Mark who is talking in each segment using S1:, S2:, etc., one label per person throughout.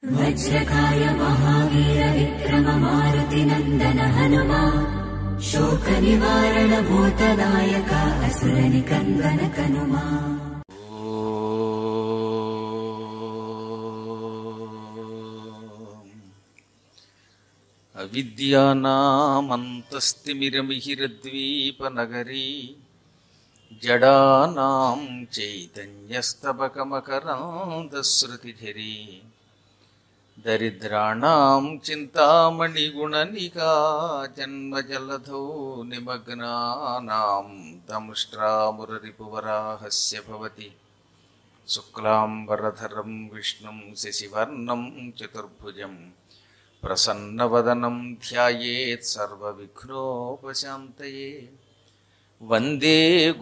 S1: वज्रकाय महावीर विक्रम मारुतिनन्दन हनुमा शोकनिवारण भूतदायक असुरनिकन्दन कनुमा
S2: అవిద్యానామంతస్తిమిరమిహిరద్వీపనగరీ జడానాం చైతన్యస్తబకమకరాంధశ్రుతిఝరీ దరిద్రాణాం చింతామణిగుణనికా జన్మజలధౌ నిమగ్నానాం దంష్ట్రామురరిపువరాహస్య భవతి శుక్లాంబరధరం విష్ణుం శశివర్ణం చతుర్భుజం ప్రసన్నవదనం ధ్యాయేత్ సర్వవిఘ్నోపశాంతయే వందే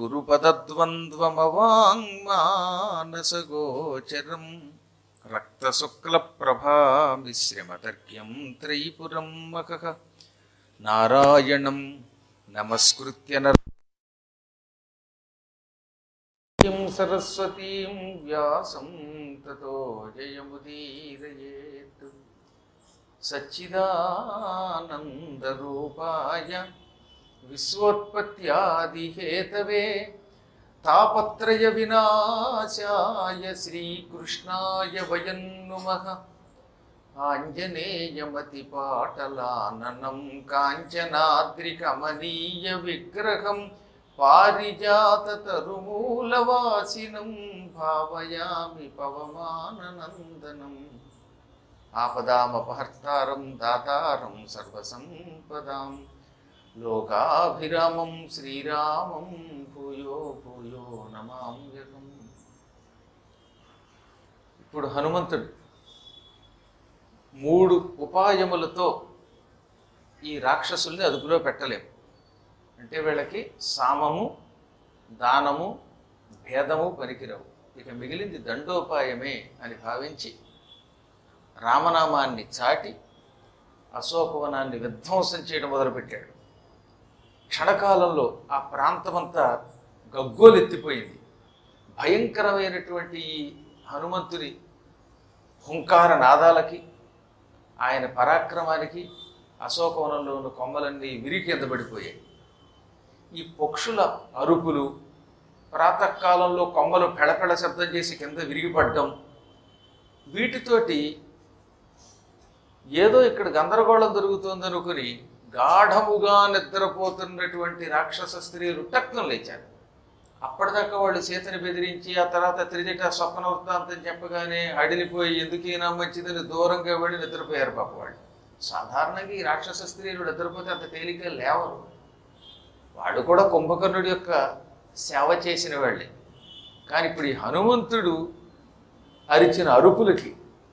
S2: గురుపదద్వంద్వమవాङ्మానసగోచరం రక్తశుక్లప్రభామిశ్రమతర్క్యం త్రైపురం మఖః నారాయణం నమస్కృత్య నరం సరస్వతీం వ్యాసం తతో జయముదీరయేత్ సచ్చిదానందరూపాయ విశ్వోత్పత్యాదిహేతవే తాపత్రయ వినాశాయ శ్రీకృష్ణాయ వయం నుమః ఆంజనేయమతిపాటలాననం కాంచనాద్రికమనీయ విగ్రహం పారిజాతతరుమూలవాసినం భావయామి పవమాననందనం ఆపదామపహర్తారం దాతారం సర్వసంపదాం లోకాభిరామం శ్రీరామం భూయో భూయో నమామ్యహం ఇప్పుడు హనుమంతుడు మూడు ఉపాయములతో ఈ రాక్షసుల్ని అదుపులో పెట్టలేము అంటే వీళ్ళకి సామము దానము భేదము పనికిరావు ఇక మిగిలింది దండోపాయమే అని భావించి రామనామాన్ని చాటి అశోకవనాన్ని విధ్వంసం చేయడం మొదలుపెట్టాడు క్షణకాలంలో ఆ ప్రాంతమంతా గగ్గోలెత్తిపోయింది భయంకరమైనటువంటి ఈ హనుమంతుని హుంకార నాదాలకి ఆయన పరాక్రమానికి అశోకవనంలో ఉన్న కొమ్మలన్నీ విరి కింద పడిపోయాయి ఈ పక్షుల అరుపులు ప్రాతకాలంలో కొమ్మలు పెళపెళ శబ్దం చేసి కింద విరిగిపడ్డం వీటితోటి ఏదో ఇక్కడ గందరగోళం జరుగుతోందనుకుని గాఢముగా నిద్రపోతున్నటువంటి రాక్షస స్త్రీలు టక్కున లేచారు అప్పటిదాకా వాళ్ళు సీతని బెదిరించి ఆ తర్వాత త్రిజట స్వప్న వృత్తాంతం చెప్పగానే అడిలిపోయి ఎందుకైనా మంచిదని దూరంగా వెళ్ళి నిద్రపోయారు పాప వాళ్ళు సాధారణంగా ఈ రాక్షస స్త్రీలు నిద్రపోతే అంత తేలిక లేవరు వాడు కూడా కుంభకర్ణుడి యొక్క సేవ చేసిన వాళ్ళే కానీ ఇప్పుడు ఈ హనుమంతుడు అరిచిన అరుపులకి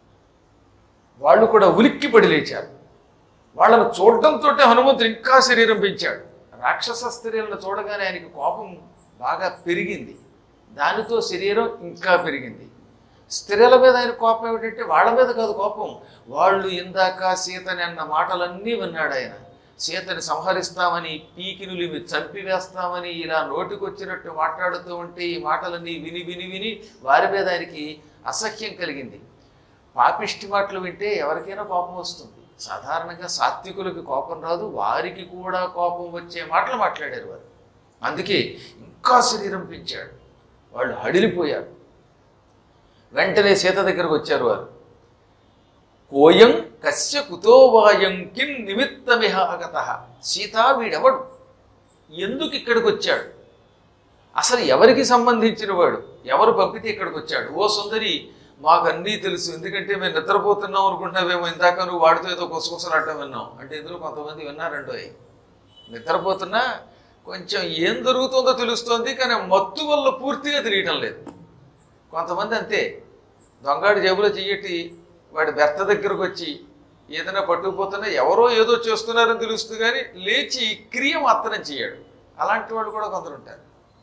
S2: వాళ్ళు కూడా ఉలిక్కి పడి లేచారు వాళ్ళను చూడటంతో హనుమంతుడు ఇంకా శరీరం పెంచాడు రాక్షస స్త్రీలను చూడగానే ఆయనకి కోపం బాగా పెరిగింది దానితో శరీరం ఇంకా పెరిగింది స్త్రీల మీద ఆయన కోపం ఏమిటంటే వాళ్ళ మీద కాదు కోపం వాళ్ళు ఇందాక సీతని అన్న మాటలన్నీ విన్నాడు ఆయన సీతని సంహరిస్తామని పీకినులిమి చంపివేస్తామని ఇలా నోటికొచ్చినట్టు మాట్లాడుతూ ఉంటే ఈ మాటలన్నీ విని విని విని వారి మీద ఆయనకి అసహ్యం కలిగింది పాపిష్టి మాటలు వింటే ఎవరికైనా కోపం వస్తుంది సాధారణంగా సాత్వికులకి కోపం రాదు వారికి కూడా కోపం వచ్చే మాటలు మాట్లాడారు వారు అందుకే ఇంకా శరీరం పెంచాడు వాళ్ళు హడిలిపోయారు వెంటనే సీత దగ్గరకు వచ్చారు వారు కోయం కస్య కుతోవాయం కిం నిమిత్తమిహ అగత సీత వీడెవడు ఎందుకు ఇక్కడికి వచ్చాడు అసలు ఎవరికి సంబంధించిన వాడు ఎవరు పంపితే ఇక్కడికి వచ్చాడు ఓ సుందరి మాకు అన్నీ తెలుసు ఎందుకంటే మేము నిద్రపోతున్నాం అనుకుంటున్నావేమో ఇందాక నువ్వు వాడితో ఏదో కొసకొసలాడటం విన్నాం అంటే ఇందులో కొంతమంది విన్నారండో నిద్రపోతున్నా కొంచెం ఏం జరుగుతుందో తెలుస్తోంది కానీ మత్తు వల్ల పూర్తిగా తెలియటం లేదు కొంతమంది అంతే దొంగాడి జేబులో చెయ్యటి వాడి భర్త దగ్గరకు వచ్చి ఏదైనా పట్టుకుపోతున్నా ఎవరో ఏదో చేస్తున్నారని తెలుస్తుంది కానీ లేచి క్రియ మాత్రం చేయడు అలాంటి వాళ్ళు కూడా కొందరు ఉంటారు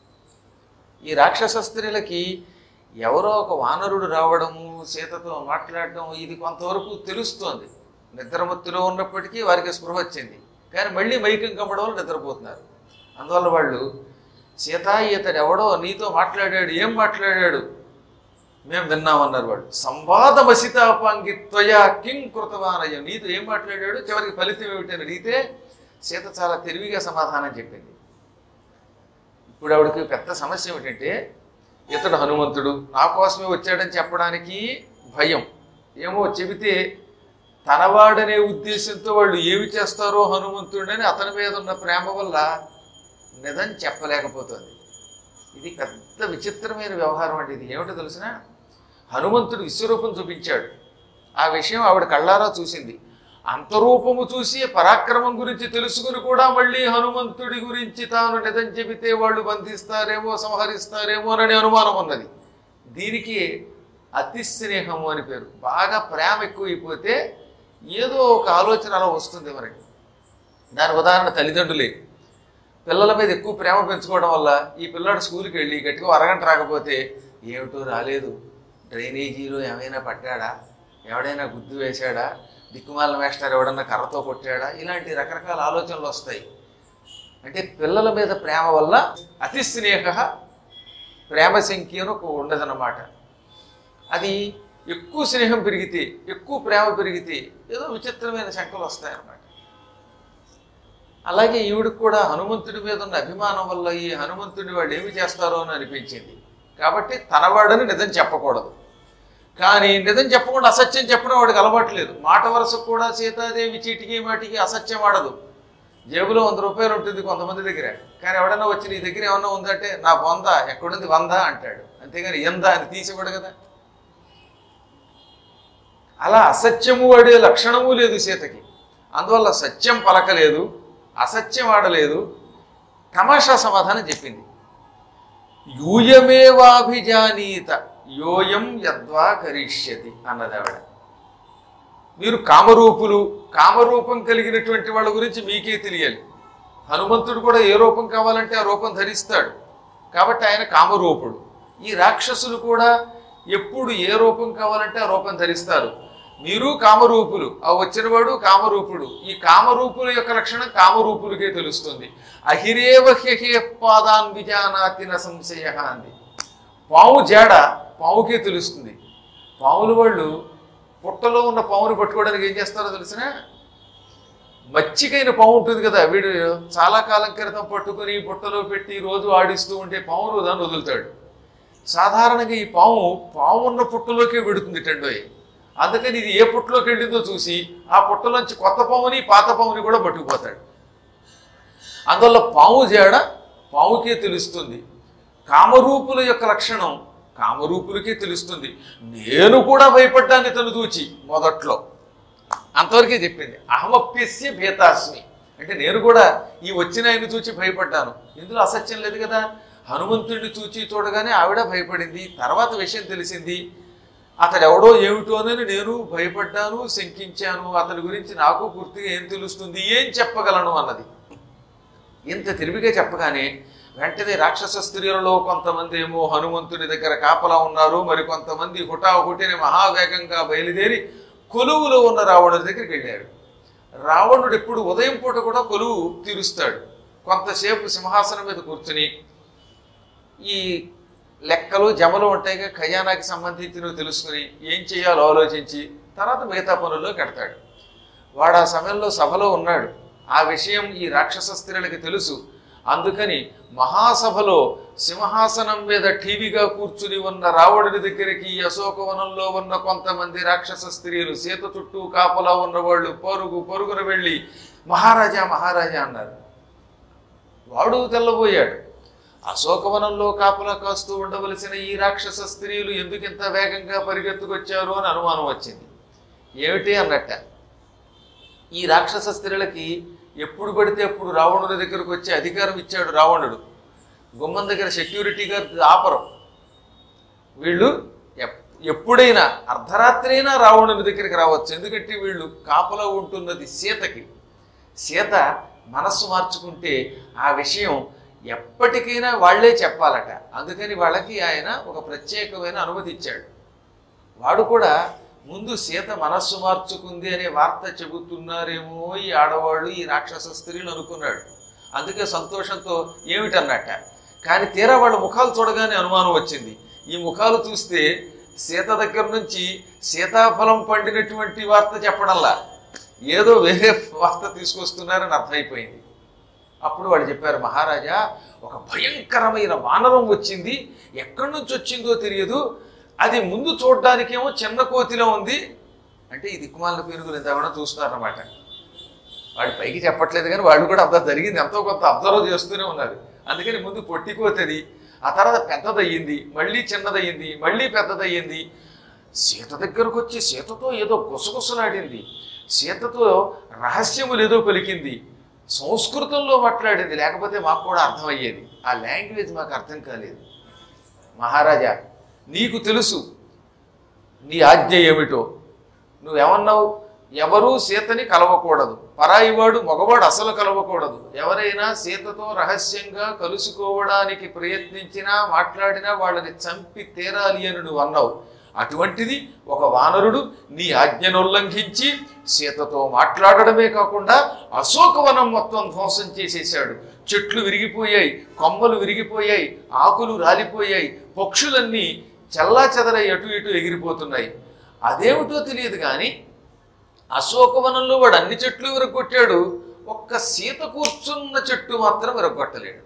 S2: ఈ రాక్షస స్త్రీలకి ఎవరో ఒక వానరుడు రావడము సీతతో మాట్లాడడం ఇది కొంతవరకు తెలుస్తోంది నిద్రమత్తులో ఉన్నప్పటికీ వారికి స్పృహ వచ్చింది కానీ మళ్ళీ మైకం కమ్మడం వల్ల నిద్రపోతున్నారు అందువల్ల వాళ్ళు సీత ఇతడు ఎవడో నీతో మాట్లాడాడు ఏం మాట్లాడాడు మేము విన్నామన్నారు వాడు సంవాదమసితాపాంగిత్వయా కిం కృతవానయ్య నీతో ఏం మాట్లాడాడు చివరికి ఫలితం ఏమిటని అడిగితే సీత చాలా తెలివిగా సమాధానం చెప్పింది ఇప్పుడు ఆవిడకి పెద్ద సమస్య ఏమిటంటే ఇతడు హనుమంతుడు నా కోసమే వచ్చాడని చెప్పడానికి భయం ఏమో చెబితే తనవాడనే ఉద్దేశంతో వాళ్ళు ఏమి చేస్తారో హనుమంతుడని అతని మీద ఉన్న ప్రేమ వల్ల నిజం చెప్పలేకపోతుంది ఇది పెద్ద విచిత్రమైన వ్యవహారం అండి ఇది ఏమిటో తెలిసిన హనుమంతుడు విశ్వరూపం చూపించాడు ఆ విషయం ఆవిడ కళ్ళారా చూసింది అంతరూపము చూసి పరాక్రమం గురించి తెలుసుకుని కూడా మళ్ళీ హనుమంతుడి గురించి తాను నిజం చెబితే వాళ్ళు బంధిస్తారేమో సంహరిస్తారేమో అని అనుమానం ఉన్నది దీనికి అతి స్నేహము అని పేరు బాగా ప్రేమ ఎక్కువైపోతే ఏదో ఒక ఆలోచన అలా వస్తుంది మనకి దాని ఉదాహరణ తల్లిదండ్రులే పిల్లల మీద ఎక్కువ ప్రేమ పెంచుకోవడం వల్ల ఈ పిల్లాడు స్కూల్కి వెళ్ళి గట్టిగా అరగంట రాకపోతే ఏమిటో రాలేదు డ్రైనేజీలో ఏమైనా పట్టాడా ఎవడైనా గుద్దు వేశాడా దిక్కుమాల వేస్టార్ ఎవడన్నా కర్రతో కొట్టాడా ఇలాంటి రకరకాల ఆలోచనలు వస్తాయి అంటే పిల్లల మీద ప్రేమ వల్ల అతి స్నేహ ప్రేమ సంఖ్యను ఉండదన్నమాట అది ఎక్కువ స్నేహం పెరిగితే ఎక్కువ ప్రేమ పెరిగితే ఏదో విచిత్రమైన శంకలు వస్తాయన్నమాట అలాగే ఈవిడికి కూడా హనుమంతుడి మీద ఉన్న అభిమానం వల్ల ఈ హనుమంతుడిని వాళ్ళు ఏమి చేస్తారో అని అనిపించింది కాబట్టి తనవాడని నిజం చెప్పకూడదు కానీ నిజం చెప్పకుండా అసత్యం చెప్పడం వాడికి అలవాట్లేదు మాట వరుసకు కూడా సీతాదేవి చీటికి మాటికి అసత్యం ఆడదు జేబులో వంద రూపాయలు ఉంటుంది కొంతమంది దగ్గర కానీ ఎవడన్నా వచ్చి నీ దగ్గర ఏమన్నా ఉందంటే నా వంద ఎక్కడుంది వంద అంటాడు అంతేగాని ఎందా అని తీసివ్వడు కదా అలా అసత్యము వాడే లక్షణము లేదు సీతకి అందువల్ల సత్యం పలకలేదు అసత్యం ఆడలేదు తమాషా సమాధానం చెప్పింది యూయమేవాభిజానీత యోయం యద్వా కరిష్యతి అన్నది ఆవిడ మీరు కామరూపులు కామరూపం కలిగినటువంటి వాళ్ళ గురించి మీకే తెలియాలి హనుమంతుడు కూడా ఏ రూపం కావాలంటే ఆ రూపం ధరిస్తాడు కాబట్టి ఆయన కామరూపుడు ఈ రాక్షసులు కూడా ఎప్పుడు ఏ రూపం కావాలంటే ఆ రూపం ధరిస్తారు మీరు కామరూపులు ఆ వచ్చినవాడు కామరూపుడు ఈ కామరూపుల యొక్క లక్షణం కామరూపులకే తెలుస్తుంది అహిరేవ హ్యహే పాదాన్ విజానాతిన సంశయ అంది పాము జాడ పావుకే తెలుస్తుంది పాముల వాళ్ళు పుట్టలో ఉన్న పావుని పట్టుకోవడానికి ఏం చేస్తారో తెలిసిన మచ్చికైన పాము ఉంటుంది కదా వీడు చాలా కాలం క్రితం పట్టుకుని పుట్టలో పెట్టి రోజు ఆడిస్తూ ఉంటే పావును దాన్ని వదులుతాడు సాధారణంగా ఈ పాము పాము ఉన్న పుట్టలోకే వెడుతుంది టండోయ్ అందుకని ఇది ఏ పుట్టలోకి వెళ్ళిందో చూసి ఆ పుట్టలోంచి కొత్త పాముని పాత పాముని కూడా పట్టుకుపోతాడు అందువల్ల పాము జాడ పావుకే తెలుస్తుంది కామరూపుల యొక్క లక్షణం కామరూపులకే తెలుస్తుంది నేను కూడా భయపడ్డాన్ని తను చూచి మొదట్లో అంతవరకే చెప్పింది అహమప్యస్య భీతాస్మి అంటే నేను కూడా ఈ వచ్చిన ఆయన చూచి భయపడ్డాను ఇందులో అసత్యం లేదు కదా హనుమంతుడిని చూచి చూడగానే ఆవిడ భయపడింది తర్వాత విషయం తెలిసింది అతడు ఎవడో ఏమిటోనని నేను భయపడ్డాను శంకించాను అతని గురించి నాకు పూర్తిగా ఏం తెలుస్తుంది ఏం చెప్పగలను అన్నది ఇంత తెలివిగా చెప్పగానే వెంటనే రాక్షస స్త్రీలలో కొంతమంది ఏమో హనుమంతుని దగ్గర కాపలా ఉన్నారు మరి కొంతమంది హుటాహుటిని మహావేగంగా బయలుదేరి కొలువులో ఉన్న రావణుడి దగ్గరికి వెళ్ళారు రావణుడు ఎప్పుడు ఉదయం పూట కూడా కొలువు తీరుస్తాడు కొంతసేపు సింహాసనం మీద కూర్చుని ఈ లెక్కలు జమలు ఉంటాయిగా ఖజానాకి సంబంధించినవి తెలుసుకుని ఏం చేయాలో ఆలోచించి తర్వాత మిగతా పనుల్లో కడతాడు వాడు ఆ సమయంలో సభలో ఉన్నాడు ఆ విషయం ఈ రాక్షస స్త్రీలకి తెలుసు అందుకని మహాసభలో సింహాసనం మీద టీవీగా కూర్చుని ఉన్న రావణుడి దగ్గరికి ఈ అశోకవనంలో ఉన్న కొంతమంది రాక్షస స్త్రీలు సీత చుట్టూ కాపలా ఉన్నవాళ్ళు పరుగు పరుగున వెళ్ళి మహారాజా మహారాజా అన్నారు వాడు తెల్లబోయాడు అశోకవనంలో కాపలా కాస్తూ ఉండవలసిన ఈ రాక్షస స్త్రీలు ఎందుకు ఇంత వేగంగా పరిగెత్తుకొచ్చారు అని అనుమానం వచ్చింది ఏమిటి అన్నట్ట ఈ రాక్షస స్త్రీలకి ఎప్పుడు పడితే అప్పుడు రావణుడి దగ్గరకు వచ్చే అధికారం ఇచ్చాడు రావణుడు గుమ్మం దగ్గర సెక్యూరిటీ గార్డ్ ఆపరం వీళ్ళు ఎప్- ఎప్పుడైనా అర్ధరాత్రి అయినా రావణుని దగ్గరికి రావచ్చు ఎందుకంటే వీళ్ళు కాపలా ఉంటున్నది సీతకి సీత మనస్సు మార్చుకుంటే ఆ విషయం ఎప్పటికైనా వాళ్ళే చెప్పాలట అందుకని వాళ్ళకి ఆయన ఒక ప్రత్యేకమైన అనుమతి ఇచ్చాడు వాడు కూడా ముందు సీత మనస్సు మార్చుకుంది అనే వార్త చెబుతున్నారేమో ఈ ఆడవాళ్ళు ఈ రాక్షస స్త్రీలు అనుకున్నాడు అందుకే సంతోషంతో ఏమిటన్నట్ట కానీ తీరా వాళ్ళ ముఖాలు చూడగానే అనుమానం వచ్చింది ఈ ముఖాలు చూస్తే సీత దగ్గర నుంచి సీతాఫలం పండినటువంటి వార్త చెప్పడంలా ఏదో వేరే వార్త తీసుకొస్తున్నారని అర్థమైపోయింది అప్పుడు వాళ్ళు చెప్పారు మహారాజా ఒక భయంకరమైన వానరం వచ్చింది ఎక్కడి నుంచి వచ్చిందో తెలియదు అది ముందు చూడడానికేమో చిన్న కోతిలో ఉంది అంటే ఈ దిక్కుమాలిన పేరుగులు ఎంత చూస్తున్నారన్నమాట వాడు పైకి చెప్పట్లేదు కానీ వాళ్ళు కూడా అంత జరిగింది ఎంతో కొంత అబ్జర్వ్ చేస్తూనే ఉన్నారు అందుకని ముందు పొట్టి కోతది ఆ తర్వాత పెద్దదయ్యింది మళ్ళీ చిన్నదయ్యింది మళ్ళీ పెద్దదయ్యింది సీత దగ్గరకు వచ్చి సీతతో ఏదో గుసగుసలాడింది సీతతో రహస్యములు ఏదో పలికింది సంస్కృతంలో మాట్లాడింది లేకపోతే మాకు కూడా అర్థమయ్యేది ఆ లాంగ్వేజ్ మాకు అర్థం కాలేదు మహారాజా నీకు తెలుసు నీ ఆజ్ఞ ఏమిటో నువ్వేమన్నావు ఎవరూ సీతని కలవకూడదు పరాయివాడు మగవాడు అసలు కలవకూడదు ఎవరైనా సీతతో రహస్యంగా కలుసుకోవడానికి ప్రయత్నించినా మాట్లాడినా వాళ్ళని చంపి తీరాలి అని నువ్వు అన్నావు అటువంటిది ఒక వానరుడు నీ ఆజ్ఞను ఉల్లంఘించి సీతతో మాట్లాడడమే కాకుండా అశోకవనం మొత్తం ధ్వంసం చేసేశాడు చెట్లు విరిగిపోయాయి కొమ్మలు విరిగిపోయాయి ఆకులు రాలిపోయాయి పక్షులన్నీ చల్లా చెదరై అటు ఇటు ఎగిరిపోతున్నాయి అదేమిటో తెలియదు కానీ అశోకవనంలో వాడు అన్ని చెట్లు విరగొట్టాడు ఒక్క సీత కూర్చున్న చెట్టు మాత్రం విరగొట్టలేడు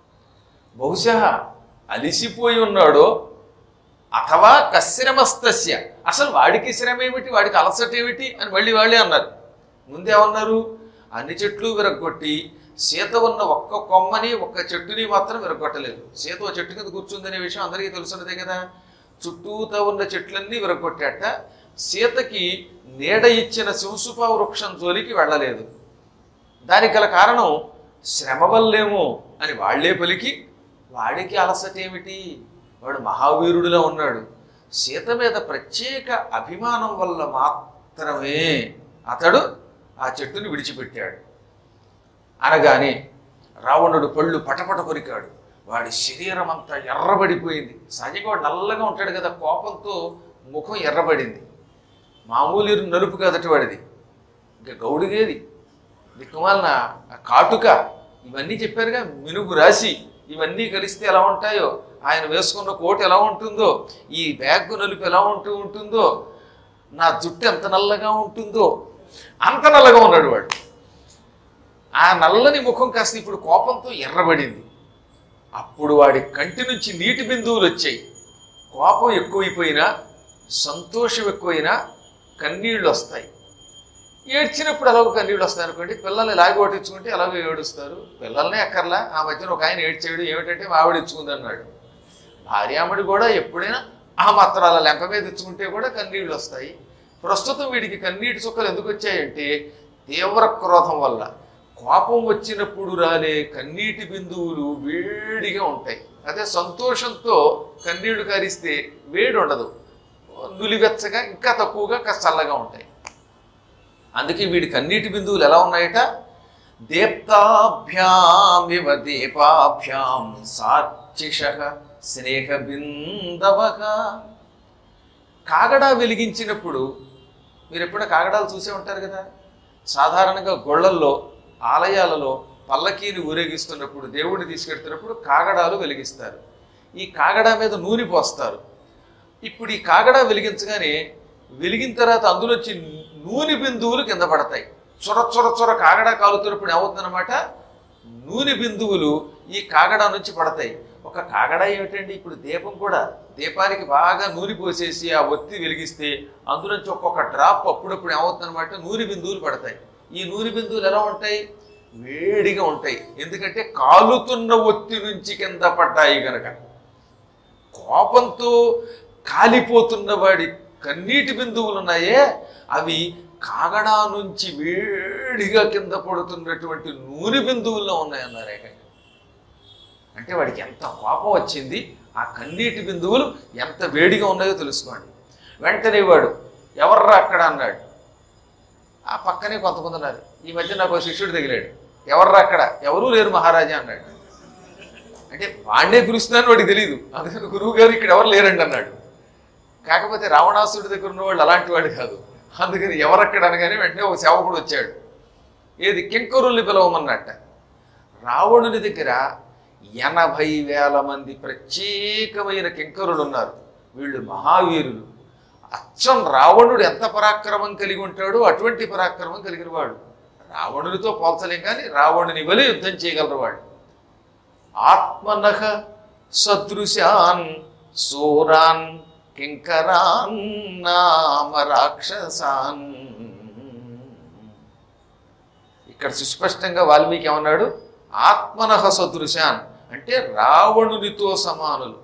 S2: బహుశా అలిసిపోయి ఉన్నాడో అథవా కశ్రమస్తస్య అసలు వాడికి శ్రమ ఏమిటి వాడికి అలసట ఏమిటి అని మళ్ళీ వాళ్ళే అన్నారు ముందేమన్నారు అన్ని చెట్లు విరగొట్టి సీత ఉన్న ఒక్క కొమ్మని ఒక్క చెట్టుని మాత్రం విరగొట్టలేదు సీత ఓ చెట్టు కింద కూర్చుందనే విషయం అందరికీ తెలుసున్నదే కదా చుట్టూతా ఉన్న చెట్లన్నీ విరగొట్టాట సీతకి నీడ ఇచ్చిన శివసుప వృక్షం జోలికి వెళ్ళలేదు దానికి గల కారణం శ్రమ వల్లేమో అని వాళ్లే పలికి వాడికి అలసట ఏమిటి వాడు మహావీరుడిలో ఉన్నాడు సీత మీద ప్రత్యేక అభిమానం వల్ల మాత్రమే అతడు ఆ చెట్టుని విడిచిపెట్టాడు అనగానే రావణుడు పళ్ళు పటపట కొరికాడు వాడి శరీరం అంతా ఎర్రబడిపోయింది సహజంగా వాడు నల్లగా ఉంటాడు కదా కోపంతో ముఖం ఎర్రబడింది మామూలు నలుపు కదటి వాడిది ఇంకా గౌడిగేది దిక్కుమాలిన ఆ కాటుక ఇవన్నీ చెప్పారుగా మినుగు రాశి ఇవన్నీ కలిస్తే ఎలా ఉంటాయో ఆయన వేసుకున్న కోట్ ఎలా ఉంటుందో ఈ బ్యాగ్ నలుపు ఎలా ఉంటూ ఉంటుందో నా జుట్టు ఎంత నల్లగా ఉంటుందో అంత నల్లగా ఉన్నాడు వాడు ఆ నల్లని ముఖం కాస్త ఇప్పుడు కోపంతో ఎర్రబడింది అప్పుడు వాడి కంటి నుంచి నీటి బిందువులు వచ్చాయి కోపం ఎక్కువైపోయినా సంతోషం ఎక్కువైనా కన్నీళ్ళు వస్తాయి ఏడ్చినప్పుడు ఎలాగో కన్నీళ్ళు వస్తాయి అనుకోండి పిల్లల్ని లాగి ఓటించుకుంటే ఎలాగో ఏడుస్తారు పిల్లల్నే అక్కర్లా ఆ మధ్యన ఒక ఆయన ఏడ్చాడు ఏమిటంటే మా ఆవిడ ఇచ్చుకుంది అన్నాడు భార్యామడి కూడా ఎప్పుడైనా ఆ మాత్రాల లెంప మీద ఇచ్చుకుంటే కూడా కన్నీళ్ళు వస్తాయి ప్రస్తుతం వీడికి కన్నీటి చుక్కలు ఎందుకు వచ్చాయంటే తీవ్ర క్రోధం వల్ల కోపం వచ్చినప్పుడు రాలే కన్నీటి బిందువులు వేడిగా ఉంటాయి అదే సంతోషంతో కన్నీళ్లు కారిస్తే వేడి ఉండదు నులివెచ్చగా ఇంకా తక్కువగా కాస్త చల్లగా ఉంటాయి అందుకే వీడి కన్నీటి బిందువులు ఎలా ఉన్నాయట దీప్తాభ్యామివ దీపాభ్యాం సాక్షిష స్నేహ బిందవక కాగడా వెలిగించినప్పుడు మీరు ఎప్పుడైనా కాగడాలు చూసే ఉంటారు కదా సాధారణంగా గొళ్ళల్లో ఆలయాలలో పల్లకీని ఊరేగిస్తున్నప్పుడు దేవుడిని తీసుకెడుతున్నప్పుడు కాగడాలు వెలిగిస్తారు ఈ కాగడా మీద నూనె పోస్తారు ఇప్పుడు ఈ కాగడా వెలిగించగానే వెలిగిన తర్వాత అందులోంచి నూనె బిందువులు కింద పడతాయి చొర చొర చొర కాగడా కాలుతున్నప్పుడు ఏమవుతుందన్నమాట నూనె బిందువులు ఈ కాగడా నుంచి పడతాయి ఒక కాగడా ఏమిటండి ఇప్పుడు దీపం కూడా దీపానికి బాగా నూనె పోసేసి ఆ ఒత్తి వెలిగిస్తే అందులోంచి ఒక్కొక్క డ్రాప్ అప్పుడప్పుడు ఏమవుతుందన్నమాట నూనె బిందువులు పడతాయి ఈ నూనె బిందువులు ఎలా ఉంటాయి వేడిగా ఉంటాయి ఎందుకంటే కాలుతున్న ఒత్తి నుంచి కింద పడ్డాయి గనక కోపంతో కాలిపోతున్న వాడి కన్నీటి బిందువులు ఉన్నాయే అవి కాగడా నుంచి వేడిగా కింద పడుతున్నటువంటి నూనె బిందువుల్లో ఉన్నాయన్నారు ఏకంగా అంటే వాడికి ఎంత కోపం వచ్చింది ఆ కన్నీటి బిందువులు ఎంత వేడిగా ఉన్నాయో తెలుసుకోండి వెంటనే వాడు ఎవర్రా అక్కడ అన్నాడు ఆ పక్కనే కొంతమంది ఉన్నారు ఈ మధ్య నాకు ఒక శిష్యుడు తగిలాడు ఎవర్రా అక్కడ ఎవరూ లేరు మహారాజా అన్నాడు అంటే వాడినే పిలుస్తున్నాను వాడికి తెలియదు అందుకని గురువు గారు ఇక్కడ ఎవరు లేరండి అన్నాడు కాకపోతే రావణాసుడి దగ్గర ఉన్నవాళ్ళు అలాంటి వాడు కాదు అందుకని ఎవరక్కడ అనగానే వెంటనే ఒక సేవకుడు వచ్చాడు ఏది కింకరుల్ని పిలవమన్నట్ట రావణుని దగ్గర ఎనభై వేల మంది ప్రత్యేకమైన కింకరులు ఉన్నారు వీళ్ళు మహావీరులు అచ్చం రావణుడు ఎంత పరాక్రమం కలిగి ఉంటాడో అటువంటి పరాక్రమం కలిగిన వాడు రావణునితో పోల్చలేం కానీ రావణుని వలె యుద్ధం చేయగలరు వాడు ఆత్మనః సదృశాన్ సూరాన్ కింకరాన్ నామ రాక్షసాన్ ఇక్కడ సుస్పష్టంగా వాల్మీకి ఏమన్నాడు ఆత్మనః సదృశాన్ అంటే రావణునితో సమానులు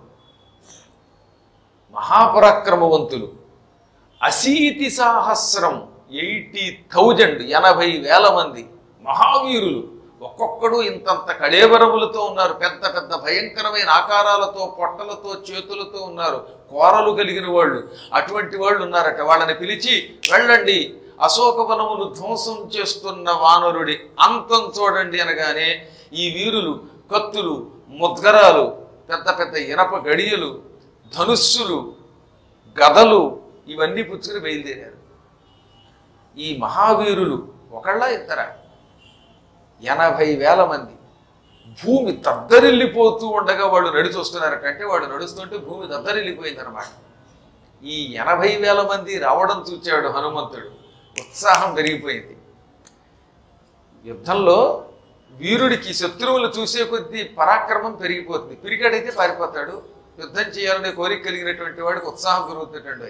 S2: మహాపరాక్రమవంతులు అశీతి సాహస్రం ఎయిటీ థౌజండ్ ఎనభై వేల మంది మహావీరులు ఒక్కొక్కడు ఇంతంత కళేబరములతో ఉన్నారు పెద్ద పెద్ద భయంకరమైన ఆకారాలతో పొట్టలతో చేతులతో ఉన్నారు కోరలు కలిగిన వాళ్ళు అటువంటి వాళ్ళు ఉన్నారట వాళ్ళని పిలిచి వెళ్ళండి అశోకవనమును ధ్వంసం చేస్తున్న వానరుడి అంతం చూడండి అనగానే ఈ వీరులు కత్తులు ముద్గరాలు పెద్ద పెద్ద ఇనప గడియలు ధనుస్సులు గదలు ఇవన్నీ పుచ్చుకుని బయలుదేరారు ఈ మహావీరులు ఒకళ్ళ ఇద్దరా ఎనభై వేల మంది భూమి దద్దరిల్లిపోతూ ఉండగా వాళ్ళు నడిచి వస్తున్నారట అంటే వాడు నడుస్తుంటే భూమి దద్దరిల్లిపోయిందనమాట ఈ ఎనభై వేల మంది రావడం చూచాడు హనుమంతుడు ఉత్సాహం పెరిగిపోయింది యుద్ధంలో వీరుడికి శత్రువులు చూసే కొద్దీ పరాక్రమం పెరిగిపోతుంది పిరిగాడైతే పారిపోతాడు యుద్ధం చేయాలనే కోరిక కలిగినటువంటి వాడికి ఉత్సాహం పెరుగుతుంటండి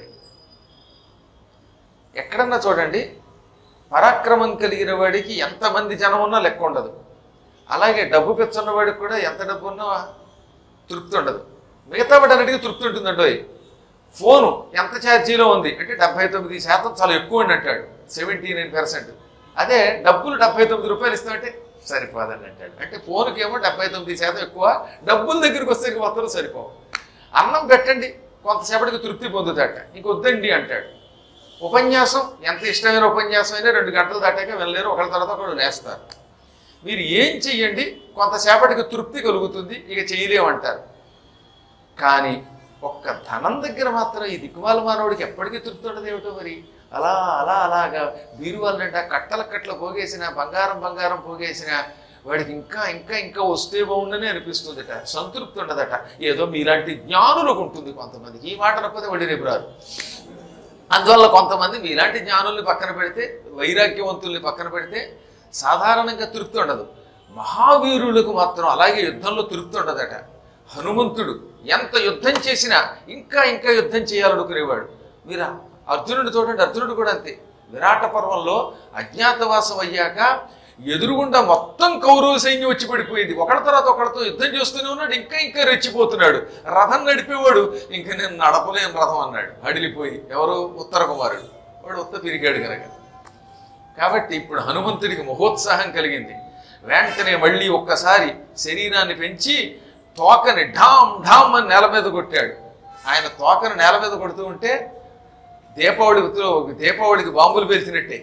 S2: ఎక్కడన్నా చూడండి పరాక్రమం కలిగిన వాడికి ఎంతమంది జనం ఉన్నా లెక్క ఉండదు అలాగే డబ్బు పెచ్చున్న వాడికి కూడా ఎంత డబ్బు ఉన్నా తృప్తి ఉండదు మిగతా వాడు అన్నిటికీ తృప్తి ఉంటుందండి ఫోను ఎంత ఛార్జీలో ఉంది అంటే డెబ్బై తొమ్మిది శాతం చాలా ఎక్కువ అని అంటాడు సెవెంటీ నైన్ పర్సెంట్ అదే డబ్బులు డెబ్బై తొమ్మిది రూపాయలు ఇస్తామంటే సరిపోదని అంటాడు అంటే ఫోన్కి ఏమో డెబ్బై తొమ్మిది శాతం ఎక్కువ డబ్బుల దగ్గరికి వస్తే ఇంక మొత్తం సరిపోవు అన్నం పెట్టండి కొంతసేపటికి తృప్తి పొందుతాట ఇంక వద్దండి అంటాడు ఉపన్యాసం ఎంత ఇష్టమైన ఉపన్యాసం అయినా రెండు గంటలు దాటాక వెళ్ళలేరు ఒకళ్ళ తర్వాత ఒకళ్ళు లేస్తారు మీరు ఏం చెయ్యండి కొంతసేపటికి తృప్తి కలుగుతుంది ఇక చేయలేమంటారు కానీ ఒక్క ధనం దగ్గర మాత్రం ఈ దిక్కుమాల మానవుడికి ఎప్పటికీ తృప్తి ఉండదు ఏమిటో మరి అలా అలా అలాగా బీరువాళ్ళంట కట్టల కట్టలు పోగేసిన బంగారం బంగారం పోగేసిన వాడికి ఇంకా ఇంకా ఇంకా వస్తే బాగుండని అనిపిస్తుందట సంతృప్తి ఉండదట ఏదో మీలాంటి జ్ఞానులకు ఉంటుంది కొంతమందికి ఈ మాట అనకపోతే వాడి రేపు రారు అందువల్ల కొంతమంది మీలాంటి జ్ఞానుల్ని పక్కన పెడితే వైరాగ్యవంతుల్ని పక్కన పెడితే సాధారణంగా తృప్తి ఉండదు మహావీరులకు మాత్రం అలాగే యుద్ధంలో తృప్తి ఉండదట హనుమంతుడు ఎంత యుద్ధం చేసినా ఇంకా ఇంకా యుద్ధం చేయాలనుకునేవాడు మీరు అర్జునుడు చూడండి అర్జునుడు కూడా అంతే విరాట పర్వంలో అజ్ఞాతవాసం అయ్యాక ఎదురుగుండా మొత్తం కౌరవ సైన్యం వచ్చి పడిపోయింది ఒకళ్ళ తర్వాత ఒకళ్ళతో యుద్ధం చేస్తూనే ఉన్నాడు ఇంకా ఇంకా రెచ్చిపోతున్నాడు రథం నడిపేవాడు ఇంకా నేను నడపలేను రథం అన్నాడు అడిలిపోయి ఎవరు ఉత్తర కుమారుడు వాడు ఉత్త పిరిగాడు కనుక కాబట్టి ఇప్పుడు హనుమంతుడికి మహోత్సాహం కలిగింది వెంటనే మళ్ళీ ఒక్కసారి శరీరాన్ని పెంచి తోకని ఢామ్ ఢామ్ అని నేల మీద కొట్టాడు ఆయన తోకని నేల మీద కొడుతూ ఉంటే దీపావళితో దీపావళికి బాంబులు పేల్చినట్టే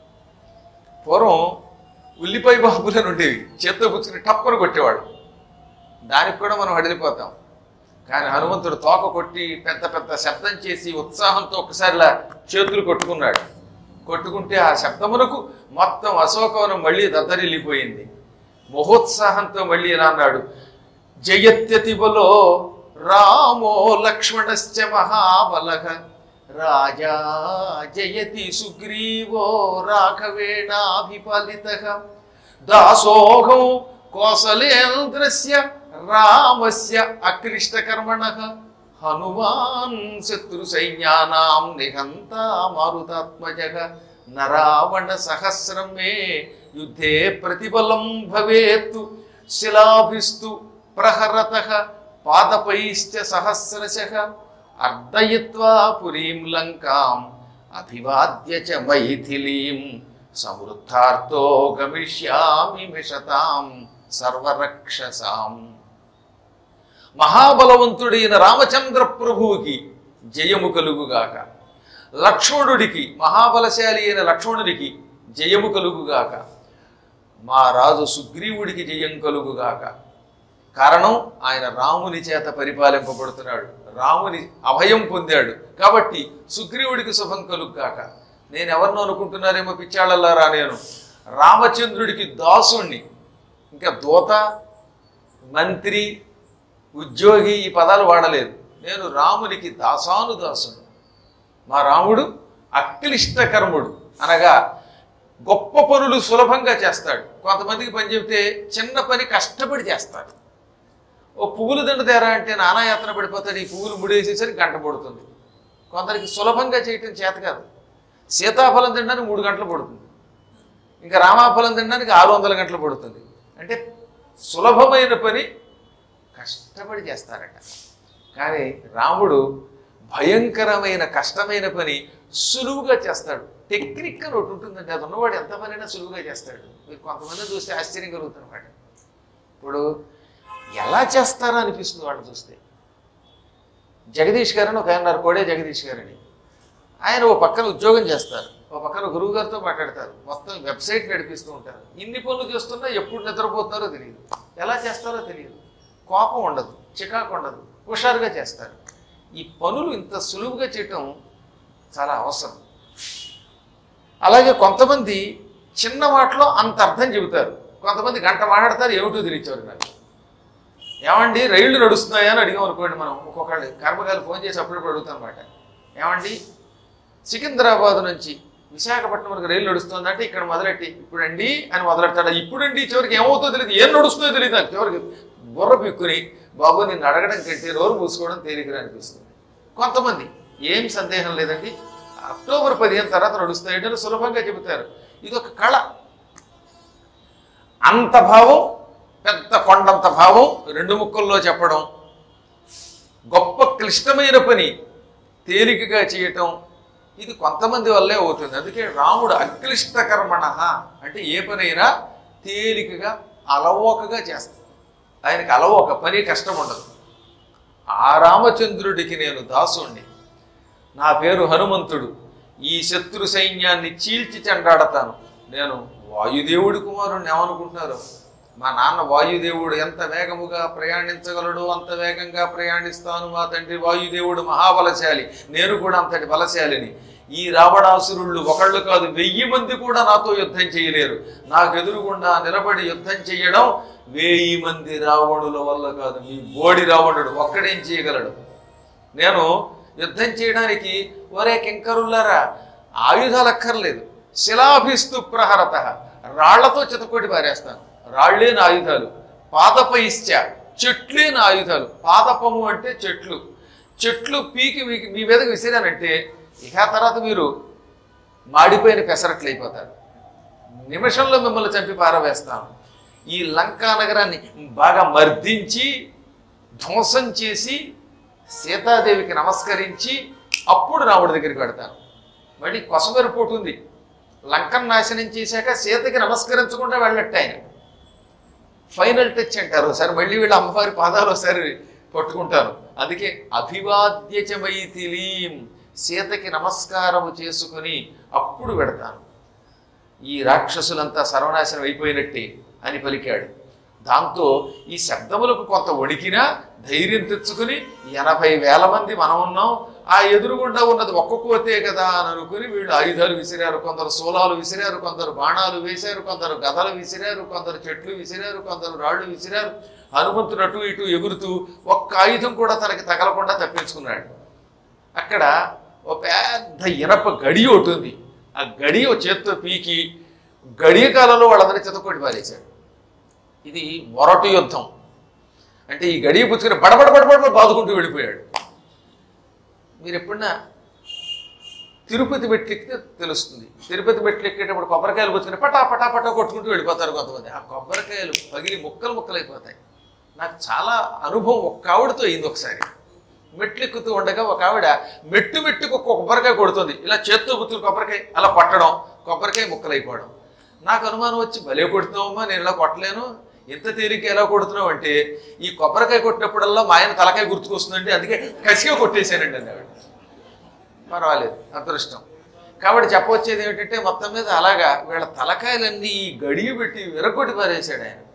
S2: పూర్వం ఉల్లిపాయ బాంబులు అని ఉండేవి చేత్తో పుచ్చుకుని టప్పని కొట్టేవాడు దానికి కూడా మనం హడిలిపోతాం కానీ హనుమంతుడు తోక కొట్టి పెద్ద పెద్ద శబ్దం చేసి ఉత్సాహంతో ఒకసారిలా చేతులు కొట్టుకున్నాడు కొట్టుకుంటే ఆ శబ్దమునకు మొత్తం అశోకవనం మళ్ళీ దద్దరిల్లిపోయింది మహోత్సాహంతో మళ్ళీ ఇలా అన్నాడు జయత్యతి బలో రామో లక్ష్మణశ్చ మహాబలః రాజా జయతి సుగ్రీవో రాఘవేణాభిపాలిత దాసోహం కోసలేంద్రస్య రామస్య అక్లిష్టకర్మణ హనుమాన్ శత్రు సైన్యానాం నిహంత మారుతాత్మజ నరావణ సహస్రం మే యుద్ధే ప్రతిబలం భవేత్తు శిలాభిస్తు ప్రహరత పాదపైశ్చ సహస్రశ అర్దయిత్వా పురీం లంకాం అభివాద్య చ మైథిలీం సమృద్ధార్థో గమిష్యామి మిషతాం సర్వరక్షసాం మహాబలవంతుడైన రామచంద్ర ప్రభువుకి జయము కలుగుగాక లక్ష్మణుడికి మహాబలశాలి అయిన లక్ష్మణుడికి జయము కలుగుగాక మా రాజు సుగ్రీవుడికి జయం కలుగుగాక కారణం ఆయన రాముని చేత పరిపాలింపబడుతున్నాడు రాముని అభయం పొందాడు కాబట్టి సుగ్రీవుడికి శుభం కలుగుగాక నేను ఎవరినో అనుకుంటున్నారేమో పిచ్చాళ్ళల్లారా నేను రామచంద్రుడికి దాసుణ్ణి ఇంకా దూత మంత్రి ఉద్యోగి ఈ పదాలు వాడలేదు నేను రామునికి దాసాను దాసుడు మా రాముడు అక్లిష్టకర్ముడు అనగా గొప్ప పనులు సులభంగా చేస్తాడు కొంతమందికి పని చెబితే చిన్న పని కష్టపడి చేస్తాడు ఓ పువ్వులు దండ తేరా అంటే నానాయాత్ర పడిపోతాడు ఈ పువ్వులు ముడేసేసరికి గంట పడుతుంది కొందరికి సులభంగా చేయటం చేత కాదు సీతాఫలం తినడానికి మూడు గంటలు పడుతుంది ఇంకా రామాఫలం తినడానికి ఆరు వందల గంటలు పడుతుంది అంటే సులభమైన పని కష్టపడి చేస్తారట కానీ రాముడు భయంకరమైన కష్టమైన పని సులువుగా చేస్తాడు టెక్నిక్ అని ఒకటి ఉంటుందండి అది ఉన్నవాడు ఎంత పనైనా సులువుగా చేస్తాడు మీరు కొంతమంది చూస్తే ఆశ్చర్యం కలుగుతున్నమాట ఇప్పుడు ఎలా చేస్తారో అనిపిస్తుంది వాళ్ళని చూస్తే జగదీష్ గారని ఒక ఆయన ఉన్నారు, కోడే జగదీష్ గారని ఆయన ఓ పక్కన ఉద్యోగం చేస్తారు ఓ పక్కన గురువు గారితో మాట్లాడతారు మొత్తం వెబ్సైట్ నడిపిస్తూ ఉంటారు ఇన్ని పనులు చేస్తున్నా ఎప్పుడు నిద్రపోతున్నారో తెలియదు ఎలా చేస్తారో తెలియదు కోపం ఉండదు చికాకు ఉండదు హుషారుగా చేస్తారు ఈ పనులు ఇంత సులువుగా చేయటం చాలా అవసరం అలాగే కొంతమంది చిన్న మాటలో అంత అర్థం చెబుతారు కొంతమంది గంట మాట్లాడతారు ఏమిటో తెలియచేవారు నాకు ఏమండి రైళ్లు నడుస్తున్నాయా అని అడిగాం అనుకోండి మనం ఒక్కొక్కళ్ళు కర్మగారు ఫోన్ చేసి అప్పుడప్పుడు అడుగుతాం అనమాట ఏమండి సికింద్రాబాద్ నుంచి విశాఖపట్నం వరకు రైలు నడుస్తుందంటే ఇక్కడ మొదలెట్టి ఇప్పుడండి అని మొదలెడతాడు ఇప్పుడండి చివరికి ఏమవుతుందో తెలియదు ఏం నడుస్తుందో తెలియదు నాకు చివరికి బుర్ర పిక్కుని బాబు నిన్ను అడగడం కంటే నోరు మూసుకోవడం తేలికగా అనిపిస్తుంది కొంతమంది ఏం సందేహం లేదండి అక్టోబర్ పదిహేను తర్వాత నడుస్తాయంటే సులభంగా చెబుతారు ఇది ఒక కళ అంత భావం పెద్ద కొండంత భావం రెండు ముక్కల్లో చెప్పడం గొప్ప క్లిష్టమైన పని తేలికగా చేయటం ఇది కొంతమంది వల్లే అవుతుంది అందుకే రాముడు అక్లిష్టకర్మణ అంటే ఏ పనైనా తేలికగా అలవోకగా చేస్తాడు ఆయనకి అలవోక పని కష్టం ఉండదు ఆ రామచంద్రుడికి నేను దాసుణ్ణి నా పేరు హనుమంతుడు ఈ శత్రు సైన్యాన్ని చీల్చి చెండాడతాను నేను వాయుదేవుడి కుమారుణ్ణి ఏమనుకుంటున్నారు మా నాన్న వాయుదేవుడు ఎంత వేగముగా ప్రయాణించగలడో అంత వేగంగా ప్రయాణిస్తాను మా తండ్రి వాయుదేవుడు మహాబలశాలి నేను కూడా అంతటి బలశాలిని ఈ రావణాసురుళ్ళు ఒకళ్ళు కాదు వెయ్యి మంది కూడా నాతో యుద్ధం చేయలేరు నాకు ఎదురుగుండా నిలబడి యుద్ధం చేయడం వెయ్యి మంది రావణుల వల్ల కాదు మీ బోడి రావణుడు ఒక్కడేం చేయగలడు నేను యుద్ధం చేయడానికి ఒరే కింకరులారా ఆయుధాలు అక్కర్లేదు శిలాభిస్తు ప్రహరత రాళ్లతో చితకొట్టి పారేస్తాను రాళ్లే నా ఆయుధాలు పాదపైశ్చ చెట్లే నా ఆయుధాలు పాదపము అంటే చెట్లు చెట్లు పీకి మీకు మీ మీదకి విసిరానంటే ఇక ఆ తర్వాత మీరు మాడిపోయిన పెసరట్లు అయిపోతారు నిమిషంలో మిమ్మల్ని చంపి పారవేస్తాను ఈ లంకా నగరాన్ని బాగా మర్దించి ధ్వంసం చేసి సీతాదేవికి నమస్కరించి అప్పుడు రాముడి దగ్గరికి పెడతాను మళ్ళీ కొసమెరుపోటు ఉంది లంకను నాశనం చేశాక సీతకి నమస్కరించకుండా వెళ్ళట్టు ఆయన ఫైనల్ టచ్ అంటారు ఒకసారి మళ్ళీ వీళ్ళ అమ్మవారి పాదాలు ఒకసారి పట్టుకుంటారు అందుకే అభివాద్యచమైతిలీం సీతకి నమస్కారము చేసుకుని అప్పుడు పెడతాను ఈ రాక్షసులంతా సర్వనాశనం అయిపోయినట్టే అని పలికాడు దాంతో ఈ శబ్దములకు కొంత వణికినా ధైర్యం తెచ్చుకుని ఎనభై వేల మంది మనం ఉన్నాం ఆ ఎదురుగుండా ఉన్నది ఒక్క కోతే కదా అని అనుకుని వీళ్ళు ఆయుధాలు విసిరారు కొందరు శూలాలు విసిరారు కొందరు బాణాలు వేశారు కొందరు గదలు విసిరారు కొందరు చెట్లు విసిరారు కొందరు రాళ్ళు విసిరారు హనుమంతుడు అటు ఇటు ఎగురుతూ ఒక్క ఆయుధం కూడా తనకి తగలకుండా తప్పించుకున్నాడు అక్కడ ఒక పెద్ద ఇనప గడి ఒకటి ఉంది ఆ గడి ఓ చేత్తో పీకి గడియ కాలంలో వాళ్ళందరినీ చితకొట్టి పారేశాడు ఇది మొరటు యుద్ధం అంటే ఈ గడియ పుచ్చుకుని బడబడ బడబడ బాదుకుంటూ వెళ్ళిపోయాడు మీరు ఎప్పుడన్నా తిరుపతి మెట్లు ఎక్కితే తెలుస్తుంది తిరుపతి మెట్లు ఎక్కేటప్పుడు కొబ్బరికాయలు పుచ్చుకుని పటా పటా పటా కొట్టుకుంటూ వెళ్ళిపోతారు కొంతమంది ఆ కొబ్బరికాయలు పగిలి ముక్కలు ముక్కలు అయిపోతాయి నాకు చాలా అనుభవం ఒక్క ఆవిడతో అయింది ఒకసారి మెట్లు ఎక్కుతూ ఉండగా ఒక ఆవిడ మెట్టు మెట్టుకు ఒక కొబ్బరికాయ కొడుతుంది ఇలా చేత్తో పుచ్చుకుని కొబ్బరికాయ అలా కొట్టడం కొబ్బరికాయ ముక్కలు అయిపోవడం నాకు అనుమానం వచ్చి భలే కొడుతున్నావమ్మా నేను ఇలా కొట్టలేను ఎంత తేలిక ఎలా కొడుతున్నావు అంటే ఈ కొబ్బరికాయ కొట్టినప్పుడల్లా మా ఆయన తలకాయ గుర్తుకొస్తుందండి అందుకే కసిగా కొట్టేశానండి అని ఆవిడ పర్వాలేదు అదృష్టం కాబట్టి చెప్పవచ్చేది ఏమిటంటే మొత్తం మీద అలాగా వీళ్ళ తలకాయలన్నీ ఈ గడియ పెట్టి విరగొట్టి పారేశాడు ఆయన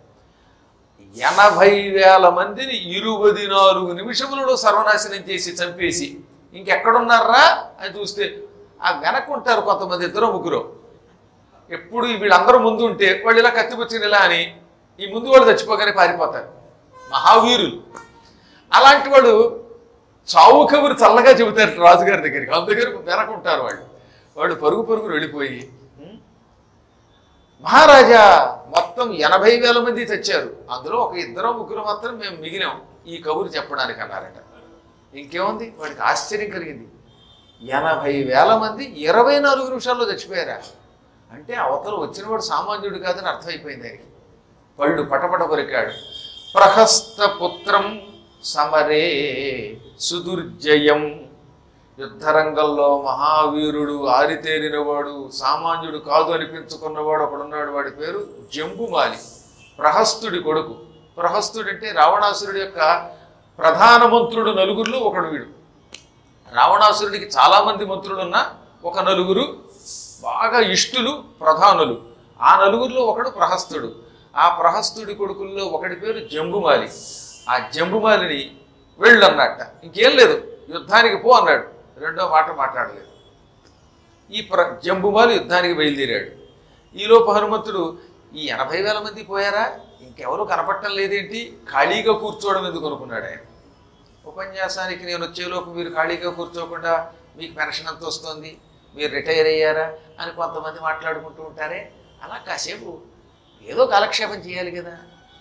S2: ఎనభై వేల మందిని ఇరవై నాలుగు నిమిషములలో సర్వనాశనం చేసి చంపేసి ఇంకెక్కడున్నారా అని చూస్తే ఆ వెనక్కుంటారు కొంతమంది ఇద్దరు ముగ్గురు ఎప్పుడు వీళ్ళందరూ ముందు ఉంటే వాళ్ళు ఇలా కత్తిపుచ్చిన ఇలా అని ఈ ముందు వాళ్ళు చచ్చిపోగానే పారిపోతారు మహావీరులు అలాంటి వాడు చావు కబురు చల్లగా చెబుతారు రాజుగారి దగ్గరికి అందుకని వెనకుంటారు వాళ్ళు వాళ్ళు పరుగు పరుగురు వెళ్ళిపోయి "ఉం? మహారాజా మొత్తం ఎనభై వేల మంది తెచ్చారు అందులో ఒక ఇద్దరు ముగ్గురు మాత్రం మేము మిగిలాం ఈ కబురు చెప్పడానికి అన్నారట ఇంకేముంది వాడికి ఆశ్చర్యం కలిగింది ఎనభై వేల మంది ఇరవై నాలుగు నిమిషాల్లో చచ్చిపోయారా అంటే అవతల వచ్చినవాడు సామాన్యుడు కాదని అర్థమైపోయింది ఆయనకి పళ్ళు పటపట కొరికాడు ప్రహస్త పుత్రం సమరే సుదుర్జయం యుద్ధరంగంలో మహావీరుడు ఆరితేరినవాడు సామాన్యుడు కాదు అనిపించుకున్నవాడు ఒకడున్నాడు వాడి పేరు జంబుమాలి ప్రహస్తుడి కొడుకు ప్రహస్తుడు అంటే రావణాసురుడి యొక్క ప్రధాన మంత్రుడు నలుగురిలో ఒకడు వీడు రావణాసురుడికి చాలా మంది మంత్రులు ఉన్న ఒక నలుగురు బాగా ఇష్టులు ప్రధానులు ఆ నలుగురిలో ఒకడు ప్రహస్తుడు ఆ ప్రహస్తుడి కొడుకుల్లో ఒకడి పేరు జంబుమాలి ఆ జంబుమాలిని వెళ్ళు అన్నట్ట ఇంకేం లేదు యుద్ధానికి పో అన్నాడు రెండో మాట మాట్లాడలేదు ఈ ప్ర జంబుమాలి యుద్ధానికి బయలుదేరాడు ఈలోపు హనుమంతుడు ఈ ఎనభై వేల మంది పోయారా ఇంకెవరూ కనపడటం లేదేంటి ఖాళీగా కూర్చోవడం ఎందుకు అనుకున్నాడు ఆయన ఉపన్యాసానికి నేను వచ్చేలోపు మీరు ఖాళీగా కూర్చోకుండా మీకు పెన్షన్ ఎంత వస్తుంది మీరు రిటైర్ అయ్యారా అని కొంతమంది మాట్లాడుకుంటూ ఉంటారే అలా కాసేపు ఏదో కాలక్షేపం చేయాలి కదా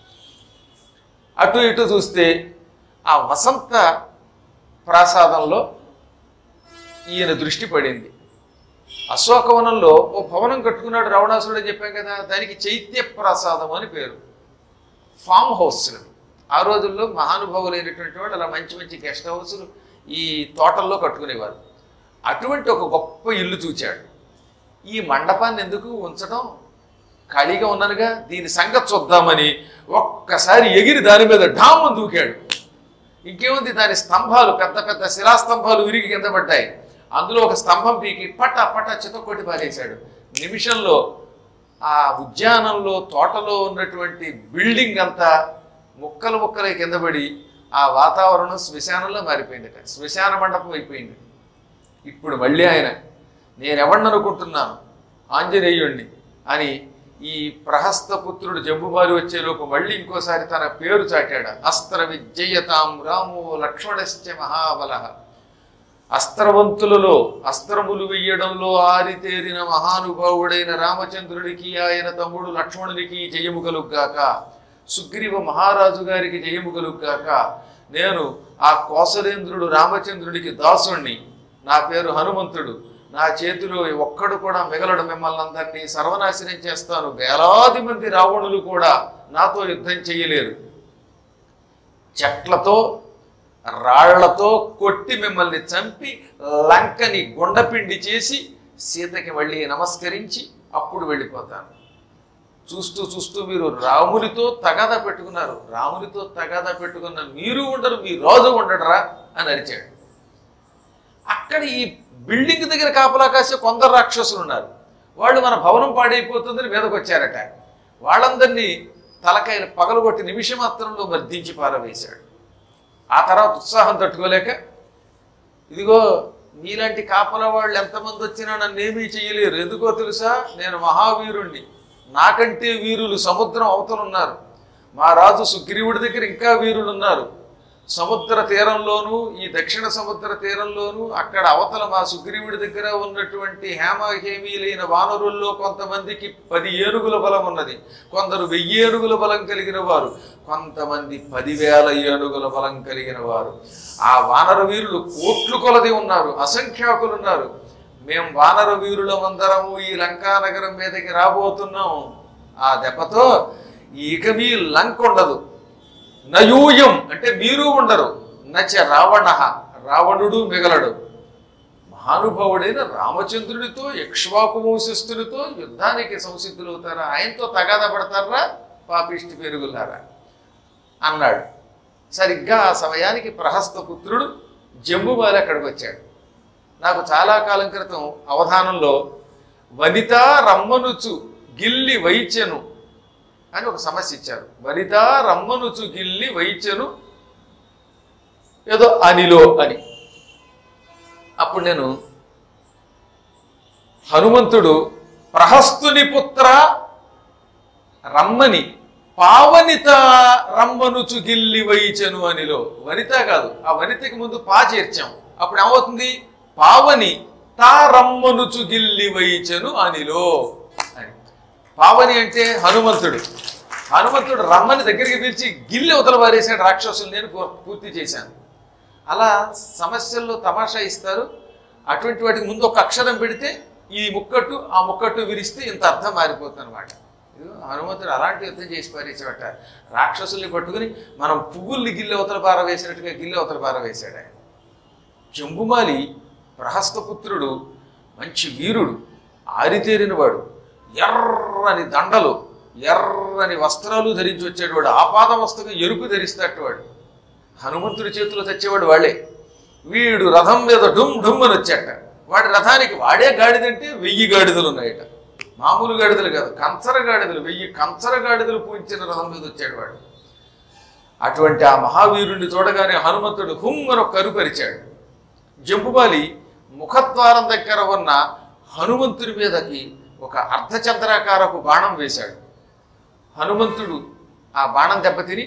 S2: అటు ఇటు చూస్తే ఆ వసంత ప్రాసాదంలో ఈయన దృష్టి పడింది అశోకవనంలో ఓ భవనం కట్టుకున్నాడు రావణాసురుడు అని చెప్పాం కదా దానికి చైత్య ప్రసాదం అని పేరు ఫామ్ హౌస్లు ఆ రోజుల్లో మహానుభావులైనటువంటి వాళ్ళు అలా మంచి మంచి గెస్ట్ హౌస్లు ఈ తోటల్లో కట్టుకునేవారు అటువంటి ఒక గొప్ప ఇల్లు చూచాడు ఈ మండపాన్ని ఎందుకు ఉంచడం ఖాళీగా ఉన్నానుగా దీని సంగతి చూద్దామని ఒక్కసారి ఎగిరి దాని మీద ఢాము దూకాడు ఇంకేముంది దాని స్తంభాలు పెద్ద పెద్ద శిలాస్తంభాలు విరిగి కింద పడ్డాయి అందులో ఒక స్తంభం పీకి పట పట చితకొట్టి పారేశాడు నిమిషంలో ఆ ఉద్యానంలో తోటలో ఉన్నటువంటి బిల్డింగ్ అంతా ముక్కలు ముక్కలై కింద పడి ఆ వాతావరణం శ్మశానంలో మారిపోయిందట శ్మశాన మండపం అయిపోయింది ఇప్పుడు మళ్ళీ ఆయన నేనెవడిని అనుకుంటున్నాను ఆంజనేయుణ్ణి అని ఈ ప్రహస్తపుత్రుడు జంబుమారి వచ్చేలోపు మళ్ళీ ఇంకోసారి తన పేరు చాటాడు అస్త్ర విజయతాం రామో లక్ష్మణశ్చ మహాబల అస్త్రవంతులలో అస్త్రములు వెయ్యడంలో ఆరితేరిన మహానుభావుడైన రామచంద్రుడికి ఆయన తమ్ముడు లక్ష్మణునికి జయము కలుగ్గాక సుగ్రీవ మహారాజు గారికి జయము కలుగ్గాక నేను ఆ కోసలేంద్రుడు రామచంద్రుడికి దాసుణ్ణి నా పేరు హనుమంతుడు నా చేతిలో ఒక్కడు కూడా మిగలడు మిమ్మల్ని అందరినీ సర్వనాశనం చేస్తాను వేలాది మంది రావణులు కూడా నాతో యుద్ధం చేయలేరు చెట్లతో రాళ్లతో కొట్టి మిమ్మల్ని చంపి లంకని గుండపిండి చేసి సీతకి మళ్ళీ నమస్కరించి అప్పుడు వెళ్ళిపోతాను చూస్తూ చూస్తూ మీరు రామునితో తగాదా పెట్టుకున్నారు రామునితో తగాదా పెట్టుకున్న మీరు ఉండరు మీ రాజు ఉండడరా అని అరిచాడు అక్కడ ఈ బిల్డింగ్ దగ్గర కాపలా కాసే కొందరు రాక్షసులు ఉన్నారు వాళ్ళు మన భవనం పాడైపోతుందని మీదకి వచ్చారట వాళ్ళందరినీ తలకాయలు పగలగొట్టి నిమిషం మాత్రంలో మర్దించి పారవేశాడు ఆ తర్వాత ఉత్సాహం తట్టుకోలేక ఇదిగో మీలాంటి కాపలా వాళ్ళు ఎంతమంది వచ్చినా నన్ను ఏమీ చేయలేరు ఎందుకో తెలుసా నేను మహావీరుణ్ణి నాకంటే వీరులు సముద్రం అవతల ఉన్నారు మా రాజు సుగ్రీవుడి దగ్గర ఇంకా వీరులు ఉన్నారు సముద్ర తీరంలోను ఈ దక్షిణ సముద్ర తీరంలోను అక్కడ అవతల మా సుగ్రీవుడి దగ్గర ఉన్నటువంటి హేమహేమీలైన వానరుల్లో కొంతమందికి పది ఏనుగుల బలం ఉన్నది కొందరు వెయ్యి ఏనుగుల బలం కలిగిన వారు కొంతమంది పదివేల ఏనుగుల బలం కలిగిన వారు ఆ వానర వీరులు కోట్లు కొలది ఉన్నారు అసంఖ్యాకులు ఉన్నారు మేము వానర వీరులమందరము ఈ లంకా నగరం మీదకి రాబోతున్నాం ఆ దెబ్బతో ఇక మీ లంక ఉండదు నయూయం అంటే మీరు ఉండరు నచ రావణ రావణుడు మిగలడు మహానుభావుడైన రామచంద్రుడితో యక్ష్వాకు వంశస్థునితో యుద్ధానికి సంసిద్ధులవుతారా ఆయనతో తగాద పడతారా పాపిష్టి పెరుగులారా అన్నాడు సరిగ్గా ఆ సమయానికి ప్రహస్త పుత్రుడు జంబుబాలి అక్కడికి వచ్చాడు నాకు చాలా కాలం క్రితం అవధానంలో వనిత రమ్మనుచు గిల్లి వైచెను అని ఒక సమస్య ఇచ్చారు వనిత రమ్మనుచు గిల్లి వైచెను ఏదో అనిలో అని అప్పుడు నేను హనుమంతుడు ప్రహస్తుని పుత్ర రమ్మని పావనిత రమ్మనుచు గిల్లి వైచెను అనిలో వనిత కాదు ఆ వనితకి ముందు పా చేర్చాం అప్పుడు ఏమవుతుంది పావని తా రమ్మనుచు గిల్లి వైచెను అనిలో అని పావని అంటే హనుమంతుడు హనుమంతుడు రమ్మని దగ్గరికి పిలిచి గిల్లి అవతల పారేసాడు రాక్షసులు నేను పూ- పూర్తి చేశాను అలా సమస్యల్లో తమాషా ఇస్తారు అటువంటి వాటికి ముందు ఒక అక్షరం పెడితే ఈ ముక్కట్టు ఆ ముక్కట్టు విరిస్తే ఇంత అర్థం మారిపోతుంది అనమాట హనుమంతుడు అలాంటి యుద్ధం చేసి పారేసేవాట రాక్షసుల్ని పట్టుకుని మనం పువ్వుల్ని గిల్లి అవతల పార వేసినట్టుగా గిల్లి అవతల పార వేశాడు ఆయన జంబుమాలి ప్రహస్తపుత్రుడు మంచి వీరుడు ఆరితేరినవాడు ఎర్రని దండలు ఎర్రని వస్త్రాలు ధరించి వచ్చేవాడు ఆపాద వస్త్రం ఎరుపు ధరిస్తాడు వాడు హనుమంతుడి చేతిలో తెచ్చేవాడు వాడే వీడు రథం మీద డుమ్ డుమ్ అని వచ్చాట వాడి రథానికి వాడే గాడిదంటే వెయ్యి గాడిదలు ఉన్నాయట మామూలు గాడిదలు కాదు కంచర గాడిదలు వెయ్యి కంచర గాడిదలు పూయించిన రథం మీద వచ్చాడు వాడు అటువంటి ఆ మహావీరుణ్ణి చూడగానే హనుమంతుడు హుమ్ అని ఒక కరుపరిచాడు జంబుబాలి ముఖద్వారం దగ్గర ఉన్న హనుమంతుడి మీదకి ఒక అర్ధచంద్రాకారపు బాణం వేశాడు హనుమంతుడు ఆ బాణం దెబ్బతిని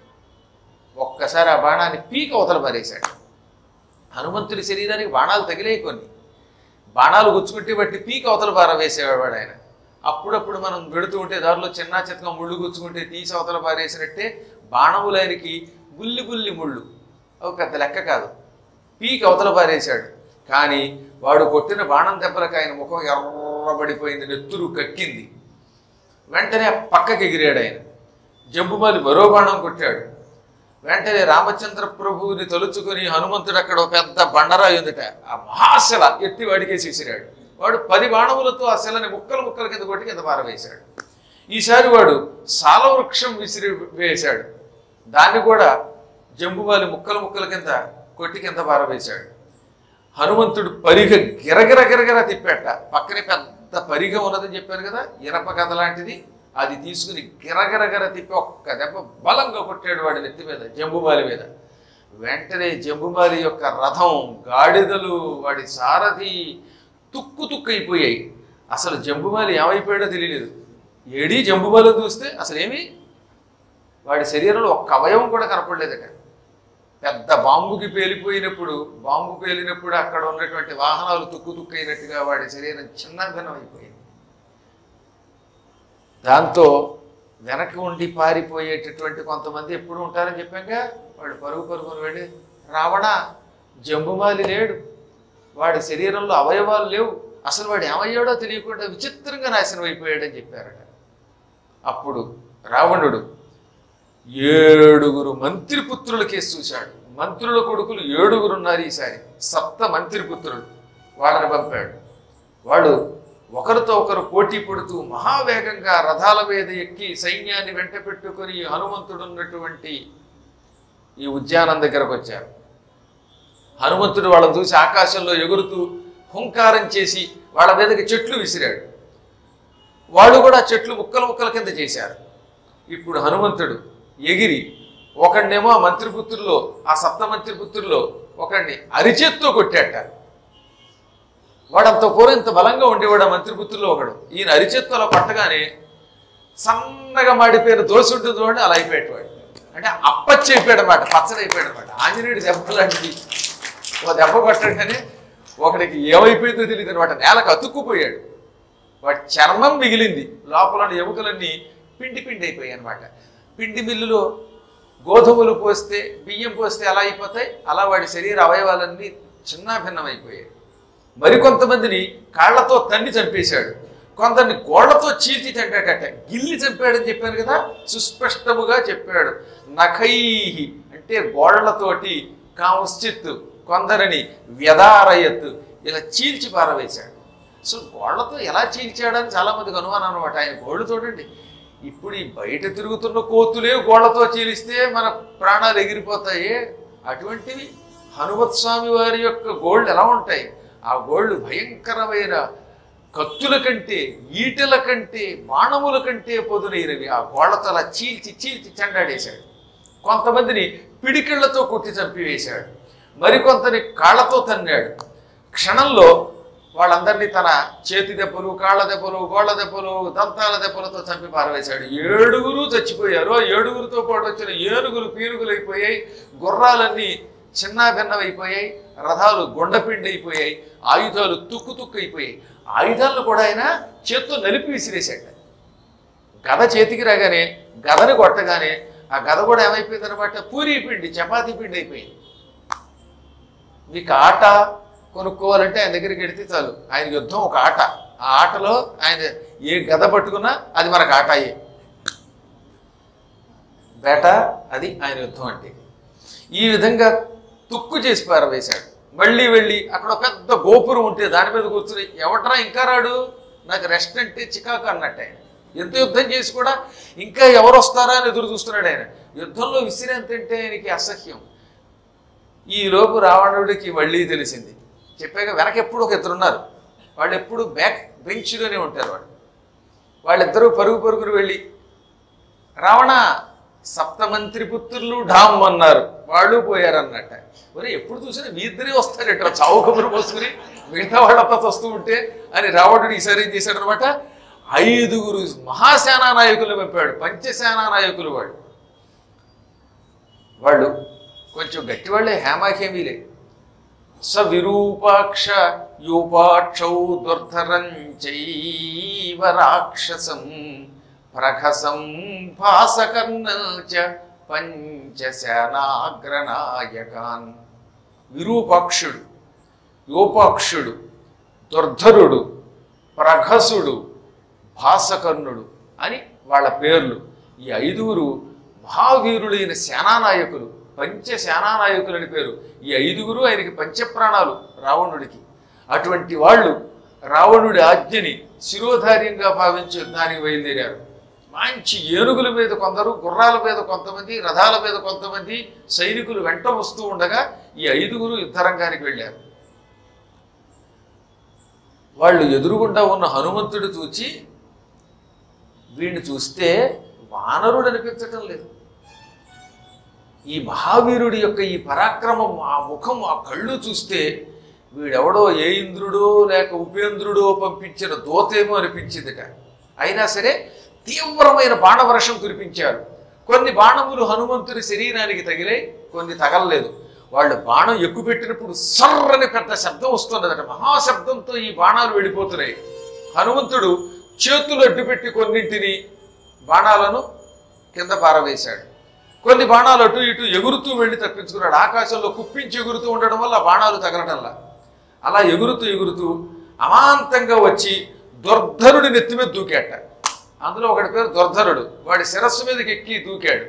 S2: ఒక్కసారి ఆ బాణాన్ని పీక అవతల పారేశాడు హనుమంతుడి శరీరానికి బాణాలు తగిలాయి కొన్ని బాణాలు గుచ్చుకుంటే బట్టి పీక అవతల పార వేసేవాడు ఆయన అప్పుడప్పుడు మనం వెడుతూ ఉంటే దారిలో చిన్న చితక ముళ్ళు గుచ్చుకుంటే తీసి అవతల పారేసినట్టే బాణములైనకి బుల్లి బుల్లి ముళ్ళు అవి పెద్ద లెక్క కాదు పీక అవతల పారేశాడు కానీ వాడు కొట్టిన బాణం దెబ్బలకు ఆయన ముఖం ఎర్రబడిపోయింది నెత్తురు కక్కింది వెంటనే పక్కకి ఎగిరాడు ఆయన జంబుమాలి మరో బాణం కొట్టాడు వెంటనే రామచంద్ర ప్రభువుని తలుచుకుని హనుమంతుడు అక్కడ ఒక పెద్ద బండరాయి ఉందిట ఆ మహాశిల ఎత్తి వాడికేసి విసిరాడు వాడు పది బాణములతో ఆ శిలని ముక్కలు ముక్కల కింద కొట్టి కింద పారవేశాడు ఈసారి వాడు సాలవృక్షం విసిరి వేశాడు దాన్ని కూడా జంబుమాలి ముక్కలు ముక్కల కింద కొట్టి కింద పారవేశాడు హనుమంతుడు పరిగ గిరగిర గిరగిర తిప్పాట పక్కనే పెద్ద పరిగ ఉన్నదని చెప్పాను కదా ఇనప కథ లాంటిది అది తీసుకుని గిరగిరగిర తిప్పి ఒక్క దెబ్బ బలంగా కొట్టాడు వాడి నెత్తి మీద జంబుమాలి మీద వెంటనే జంబుమాలి యొక్క రథం గాడిదలు వాడి సారథి తుక్కు తుక్కు అయిపోయాయి అసలు జంబుమాలి ఏమైపోయాడో తెలియలేదు ఏడీ జంబుమాలి చూస్తే అసలు ఏమి వాడి శరీరంలో ఒక్క అవయవం కూడా కనపడలేదట పెద్ద బాంబుకి పేలిపోయినప్పుడు బాంబు పేలినప్పుడు అక్కడ ఉన్నటువంటి వాహనాలు తుక్కు తుక్కు అయినట్టుగా వాడి శరీరం చిన్నభిన్నం అయిపోయింది దాంతో వెనక్కి ఉండి పారిపోయేటటువంటి కొంతమంది ఎప్పుడు ఉంటారని చెప్పాక వాడు పరుగు పరుగుని వెళ్ళి రావణ జంబుమాలి లేడు వాడి శరీరంలో అవయవాలు లేవు అసలు వాడు ఏమయ్యాడో తెలియకుండా విచిత్రంగా నాశనం అయిపోయాడని చెప్పారట అప్పుడు రావణుడు ఏడుగురు మంత్రిపుత్రుల కేసు చూశాడు మంత్రుల కొడుకులు ఏడుగురు ఉన్నారు ఈసారి సప్త మంత్రిపుత్రులు వాళ్ళని పంపాడు వాడు ఒకరితో ఒకరు పోటీ పడుతూ మహావేగంగా రథాల మీద ఎక్కి సైన్యాన్ని వెంట పెట్టుకుని హనుమంతుడు ఉన్నటువంటి ఈ ఉద్యానం దగ్గరకు వచ్చారు హనుమంతుడు వాళ్ళని చూసి ఆకాశంలో ఎగురుతూ హుంకారం చేసి వాళ్ళ మీదకి చెట్లు విసిరాడు వాళ్ళు కూడా చెట్లు ముక్కలు ముక్కల కింద చేశారు ఇప్పుడు హనుమంతుడు ఎగిరి ఒకడినేమో ఆ మంత్రిపుత్రుల్లో ఆ సప్త మంత్రిపుత్రుల్లో ఒకడిని అరిచేత్తో కొట్టాట వాడంత పూర్వం ఇంత బలంగా ఉండేవాడు ఆ మంత్రిపుత్రుల్లో ఒకడు ఈయన అరిచేత్తో అలా పట్టగానే సన్నగా మాడిపోయిన దోశ ఉంటుంది చూడండి అలా అయిపోయాడు వాడు అంటే అప్పచ్చి అయిపోయాడు అనమాట పచ్చడి అయిపోయాడు అనమాట ఆంజనేయుడు దెబ్బ లాంటిది ఒక దెబ్బ కొట్టగానే ఒకడికి ఏమైపోయిందో తెలియదు అనమాట నేలకు అతుక్కుపోయాడు వాడి చర్మం మిగిలింది లోపల ఉన్న ఎముకలన్నీ పిండి పిండి అయిపోయాయి అనమాట పిండి మిల్లులో గోధుమలు పోస్తే బియ్యం పోస్తే ఎలా అయిపోతాయి అలా వాడి శరీర అవయవాలన్నీ చిన్నాభిన్నమైపోయాయి మరికొంతమందిని కాళ్లతో తన్ని చంపేశాడు కొందరిని గోళ్లతో చీల్చి చంపాడట గిల్లి చంపాడని చెప్పాను కదా సుస్పష్టముగా చెప్పాడు నఖైహి అంటే గోళ్లతోటి కాంశ్చిత్ కొందరిని వ్యధారయత్ ఇలా చీల్చి పారవేశాడు సో గోళ్లతో ఎలా చీల్చాడని చాలా మందికి అనుమానం అనమాట ఆయన గోళ్ళు చూడండి ఇప్పుడు ఈ బయట తిరుగుతున్న కోతులే గోళ్లతో చీలిస్తే మన ప్రాణాలు ఎగిరిపోతాయి అటువంటివి హనుమత్ స్వామి వారి యొక్క గోళ్ళు ఎలా ఉంటాయి ఆ గోళ్ళు భయంకరమైన కత్తుల కంటే ఈటెల కంటే బాణముల కంటే పొదునైనవి ఆ గోళ్లతో అలా చీల్చి చీల్చి చెండాడేశాడు కొంతమందిని పిడికిళ్లతో కొట్టి చంపివేశాడు మరికొంతని కాళ్ళతో తన్నాడు క్షణంలో వాళ్ళందరినీ తన చేతి దెబ్బలు కాళ్ళ దెబ్బలు గోళ్ళ దెబ్బలు దంతాల దెబ్బలతో చంపి పారవేశాడు ఏడుగురు చచ్చిపోయారు ఆ ఏడుగురితో పాటు వచ్చిన ఏనుగులు పీనుగులు అయిపోయాయి గుర్రాలన్నీ చిన్న భిన్నమైపోయాయి రథాలు గుండపిండి అయిపోయాయి ఆయుధాలు తుక్కు తుక్కు అయిపోయాయి ఆయుధాలను కూడా ఆయన చేత్తో నలిపి విసిరేశాడు గద చేతికి రాగానే గదని కొట్టగానే ఆ గద కూడా ఏమైపోయింది అనమాట పూరీ పిండి చపాతీ పిండి అయిపోయింది మీకు ఆట కొనుక్కోవాలంటే ఆయన దగ్గరికి వెడితే చాలు ఆయన యుద్ధం ఒక ఆట ఆ ఆటలో ఆయన ఏ గద పట్టుకున్నా అది మనకు ఆట అయ్యే బేట అది ఆయన యుద్ధం అంటే ఈ విధంగా తుక్కు చేసి పారవేశాడు మళ్ళీ వెళ్ళి అక్కడ ఒక పెద్ద గోపురం ఉంటే దాని మీద కూర్చుని ఎవట్రా ఇంకా రాడు నాకు రెస్ట్ అంటే చికాకు అన్నట్టు ఆయన ఎంత యుద్ధం చేసి కూడా ఇంకా ఎవరు వస్తారా అని ఎదురు చూస్తున్నాడు ఆయన యుద్ధంలో విసిరేంత అంటే ఆయనకి అసహ్యం ఈ లోపు రావణుడికి మళ్ళీ తెలిసింది చెప్పాక వెనక ఎప్పుడు ఒక ఇద్దరు ఉన్నారు వాళ్ళు ఎప్పుడు బ్యాక్ బెంచ్లోనే ఉంటారు వాళ్ళు వాళ్ళిద్దరూ పరుగు పరుగురు వెళ్ళి రావణ సప్తమంత్రి పుత్రులు ఢామ్ అన్నారు వాళ్ళు పోయారు అన్నట్ట మరి ఎప్పుడు చూసినా మీ ఇద్దరే వస్తారట చావు కబురు పోసుకుని మిగతా వాళ్ళంతా వస్తూ ఉంటే అని రావణుడు ఈసారి ఏం చేశాడు అనమాట ఐదుగురు మహాసేనా నాయకులు పంపాడు పంచసేనా నాయకులు వాళ్ళు వాళ్ళు కొంచెం గట్టి వాళ్ళే హేమాఖేమీలే స విరూపాక్ష యూపాక్షౌ దుర్ధరం చైవ రాక్షసం ప్రఖసం భాసకర్ణం చ పంచసేనాగ్రనాయకాన్ విరూపాక్షుడు యోపాక్షుడు దుర్ధరుడు ప్రఘసుడు భాసకర్ణుడు అని వాళ్ళ పేర్లు ఈ ఐదుగురు మహావీరులైన సేనానాయకులు పంచ సేనానాయకులు అని పేరు ఈ ఐదుగురు ఆయనకి పంచప్రాణాలు రావణుడికి అటువంటి వాళ్ళు రావణుడి ఆజ్ఞని శిరోధార్యంగా భావించి యుద్ధానికి బయలుదేరారు మంచి ఏనుగుల మీద కొందరు గుర్రాల మీద కొంతమంది రథాల మీద కొంతమంది సైనికులు వెంట వస్తూ ఉండగా ఈ ఐదుగురు యుద్ధరంగానికి వెళ్ళారు వాళ్ళు ఎదురుగుండా ఉన్న హనుమంతుడు చూచి వీడిని చూస్తే వానరుడు అనిపించటం లేదు ఈ మహావీరుడి యొక్క ఈ పరాక్రమం ఆ ముఖం ఆ కళ్ళు చూస్తే వీడెవడో ఏ ఇంద్రుడో లేక ఉపేంద్రుడో పంపించిన దోతేమో అనిపించిందిట అయినా సరే తీవ్రమైన బాణవర్షం కురిపించారు కొన్ని బాణములు హనుమంతుడి శరీరానికి తగిలాయి కొన్ని తగలలేదు వాళ్ళు బాణం ఎక్కుపెట్టినప్పుడు సర్రని పెద్ద శబ్దం వస్తున్నదట మహాశబ్దంతో ఈ బాణాలు వెళ్ళిపోతున్నాయి హనుమంతుడు చేతులు అడ్డుపెట్టి కొన్నింటిని బాణాలను కింద పారవేశాడు కొన్ని బాణాలు అటు ఇటు ఎగురుతూ వెళ్ళి తప్పించుకున్నాడు ఆకాశంలో కుప్పించి ఎగురుతూ ఉండడం వల్ల ఆ బాణాలు తగలడంలా అలా ఎగురుతూ ఎగురుతూ అమాంతంగా వచ్చి దుర్ధరుడి నెత్తి మీద దూకాట అందులో ఒకటి పేరు దుర్ధరుడు వాడి శిరస్సు మీదకి ఎక్కి దూకాడు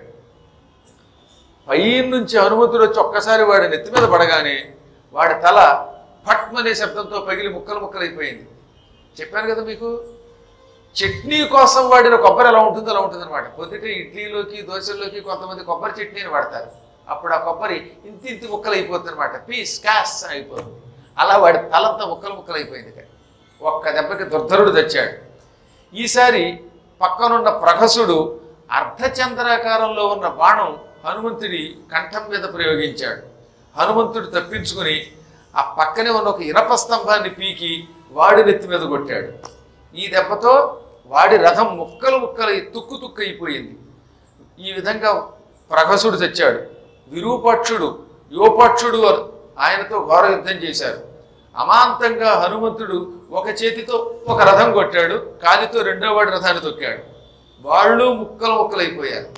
S2: పై నుంచి హనుమంతుడు వచ్చి ఒక్కసారి వాడి నెత్తి మీద పడగానే వాడి తల పట్మనే శబ్దంతో పగిలి ముక్కలు ముక్కలైపోయింది చెప్పాను కదా మీకు చట్నీ కోసం వాడిన కొబ్బరి ఎలా ఉంటుందో అలా ఉంటుంది అనమాట పొద్దుట ఇడ్లీలోకి దోశల్లోకి కొంతమంది కొబ్బరి చట్నీని వాడతారు అప్పుడు ఆ కొబ్బరి ఇంత ఇంత ముక్కలు అయిపోతుంది అనమాట పీస్ కాస్ అని అయిపోతుంది అలా వాడి తలంతా ముక్కలు ముక్కలు అయిపోయింది ఇక. ఒక్క దెబ్బకి దుర్ధరుడు తెచ్చాడు ఈసారి పక్కనున్న ప్రహసుడు అర్ధచంద్రాకారంలో ఉన్న బాణం హనుమంతుడి కంఠం మీద ప్రయోగించాడు హనుమంతుడు తప్పించుకుని ఆ పక్కనే ఉన్న ఒక ఇనప స్తంభాన్ని పీకి వాడి నెత్తి మీద కొట్టాడు ఈ దెబ్బతో వాడి రథం ముక్కలు ముక్కలై తుక్కు తుక్కు అయిపోయింది ఈ విధంగా ప్రహసుడు తెచ్చాడు విరూపాక్షుడు యోపాక్షుడు ఆయనతో ఘోర యుద్ధం చేశారు అమాంతంగా హనుమంతుడు ఒక చేతితో ఒక రథం కొట్టాడు కాలితో రెండో వాడి రథాన్ని తొక్కాడు వాళ్ళు ముక్కలు ముక్కలైపోయారు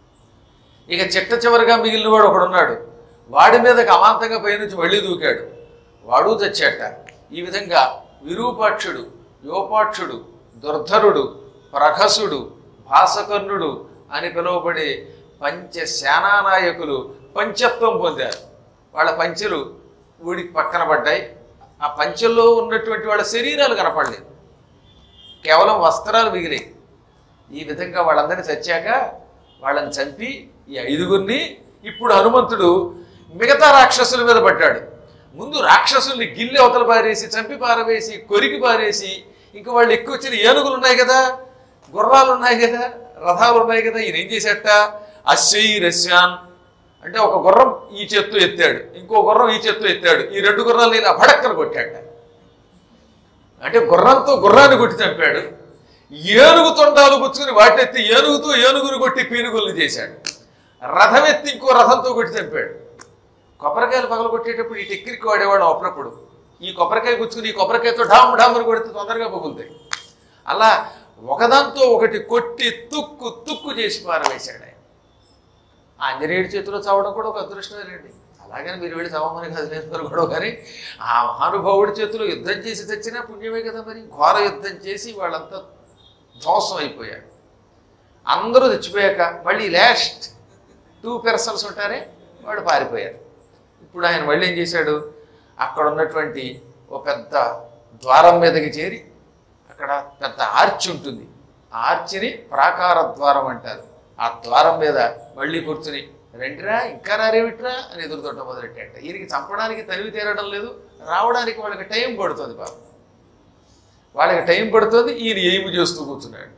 S2: ఇక చిట్ట చివరిగా మిగిలిన వాడు ఒకడున్నాడు వాడి మీదకి అమాంతంగా పైనుంచి మళ్ళీ దూకాడు వాడు చచ్చాట ఈ విధంగా విరూపాక్షుడు యోపాక్షుడు దుర్ధరుడు ప్రహసుడు భాసకర్ణుడు అని పిలువబడే పంచ సేనానాయకులు పంచత్వం పొందారు వాళ్ళ పంచెలు ఊడికి పక్కన పడ్డాయి ఆ పంచెల్లో ఉన్నటువంటి వాళ్ళ శరీరాలు కనపడలేదు కేవలం వస్త్రాలు మిగిలాయి ఈ విధంగా వాళ్ళందరినీ చచ్చాక వాళ్ళని చంపి ఈ ఐదుగురిని ఇప్పుడు హనుమంతుడు మిగతా రాక్షసుల మీద పడ్డాడు ముందు రాక్షసుల్ని గిల్లి అవతల పారేసి చంపి పారవేసి కొరికి పారేసి ఇంకా వాళ్ళు ఎక్కువ వచ్చిన ఏనుగులు ఉన్నాయి కదా గుర్రాలు ఉన్నాయి కదా రథాలు ఉన్నాయి కదా ఈయన ఏం చేసేట అశ్వయి రష్యాన్ అంటే ఒక గుర్రం ఈ చేత్తో ఎత్తాడు ఇంకో గుర్రం ఈ చేత్తో ఎత్తాడు ఈ రెండు గుర్రాలు ఇలా భడక్కన కొట్టాట అంటే గుర్రంతో గుర్రాన్ని కొట్టి చంపాడు ఏనుగు తొండాలు పుచ్చుకుని వాటెత్తి ఏనుగుతో ఏనుగును కొట్టి పీనుగుల్ని చేశాడు రథం ఎత్తి ఇంకో రథంతో కొట్టి చంపాడు కొబ్బరికాయలు పగల కొట్టేటప్పుడు ఈ టెక్నిక్ వాడేవాడు అప్పుడప్పుడు ఈ కొబ్బరికాయ గుచ్చుకుని ఈ కొబ్బరికాయతో డామ్ డామ్ అని కొడితే తొందరగా పగులుతాయి అలా ఒకదాంతో ఒకటి కొట్టి తుక్కు తుక్కు చేసి పారవేశాడు ఆయన ఆంజనేయుడి చేతిలో చావడం కూడా ఒక అదృష్టమేనండి అలాగని మీరు వెళ్ళి చావమని కాదు లేదు మరి గొడవ కానీ ఆ మహానుభావుడి చేతిలో యుద్ధం చేసి తెచ్చినా పుణ్యమే కదా మరి ఘోర యుద్ధం చేసి వాళ్ళంతా ధ్వంసం అయిపోయారు అందరూ తెచ్చిపోయాక మళ్ళీ లాస్ట్ టూ పెర్సన్స్ ఉంటారే వాడు పారిపోయారు ఇప్పుడు ఆయన మళ్ళీ ఏం చేశాడు అక్కడ ఉన్నటువంటి ఓ పెద్ద ద్వారం మీదకి చేరి అక్కడ పెద్ద ఆర్చి ఉంటుంది ఆ ఆర్చిని ప్రాకార ద్వారం అంటారు ఆ ద్వారం మీద మళ్ళీ కూర్చుని రండిరా ఇంకా రారేమిట్రా అని ఎదురుతోట మొదలెట్టాట ఈయనకి చంపడానికి తనివి తీరడం లేదు రావడానికి వాళ్ళకి టైం పడుతుంది పాపం వాళ్ళకి టైం పడుతుంది ఈయన ఏమి చేస్తూ కూర్చున్నాడు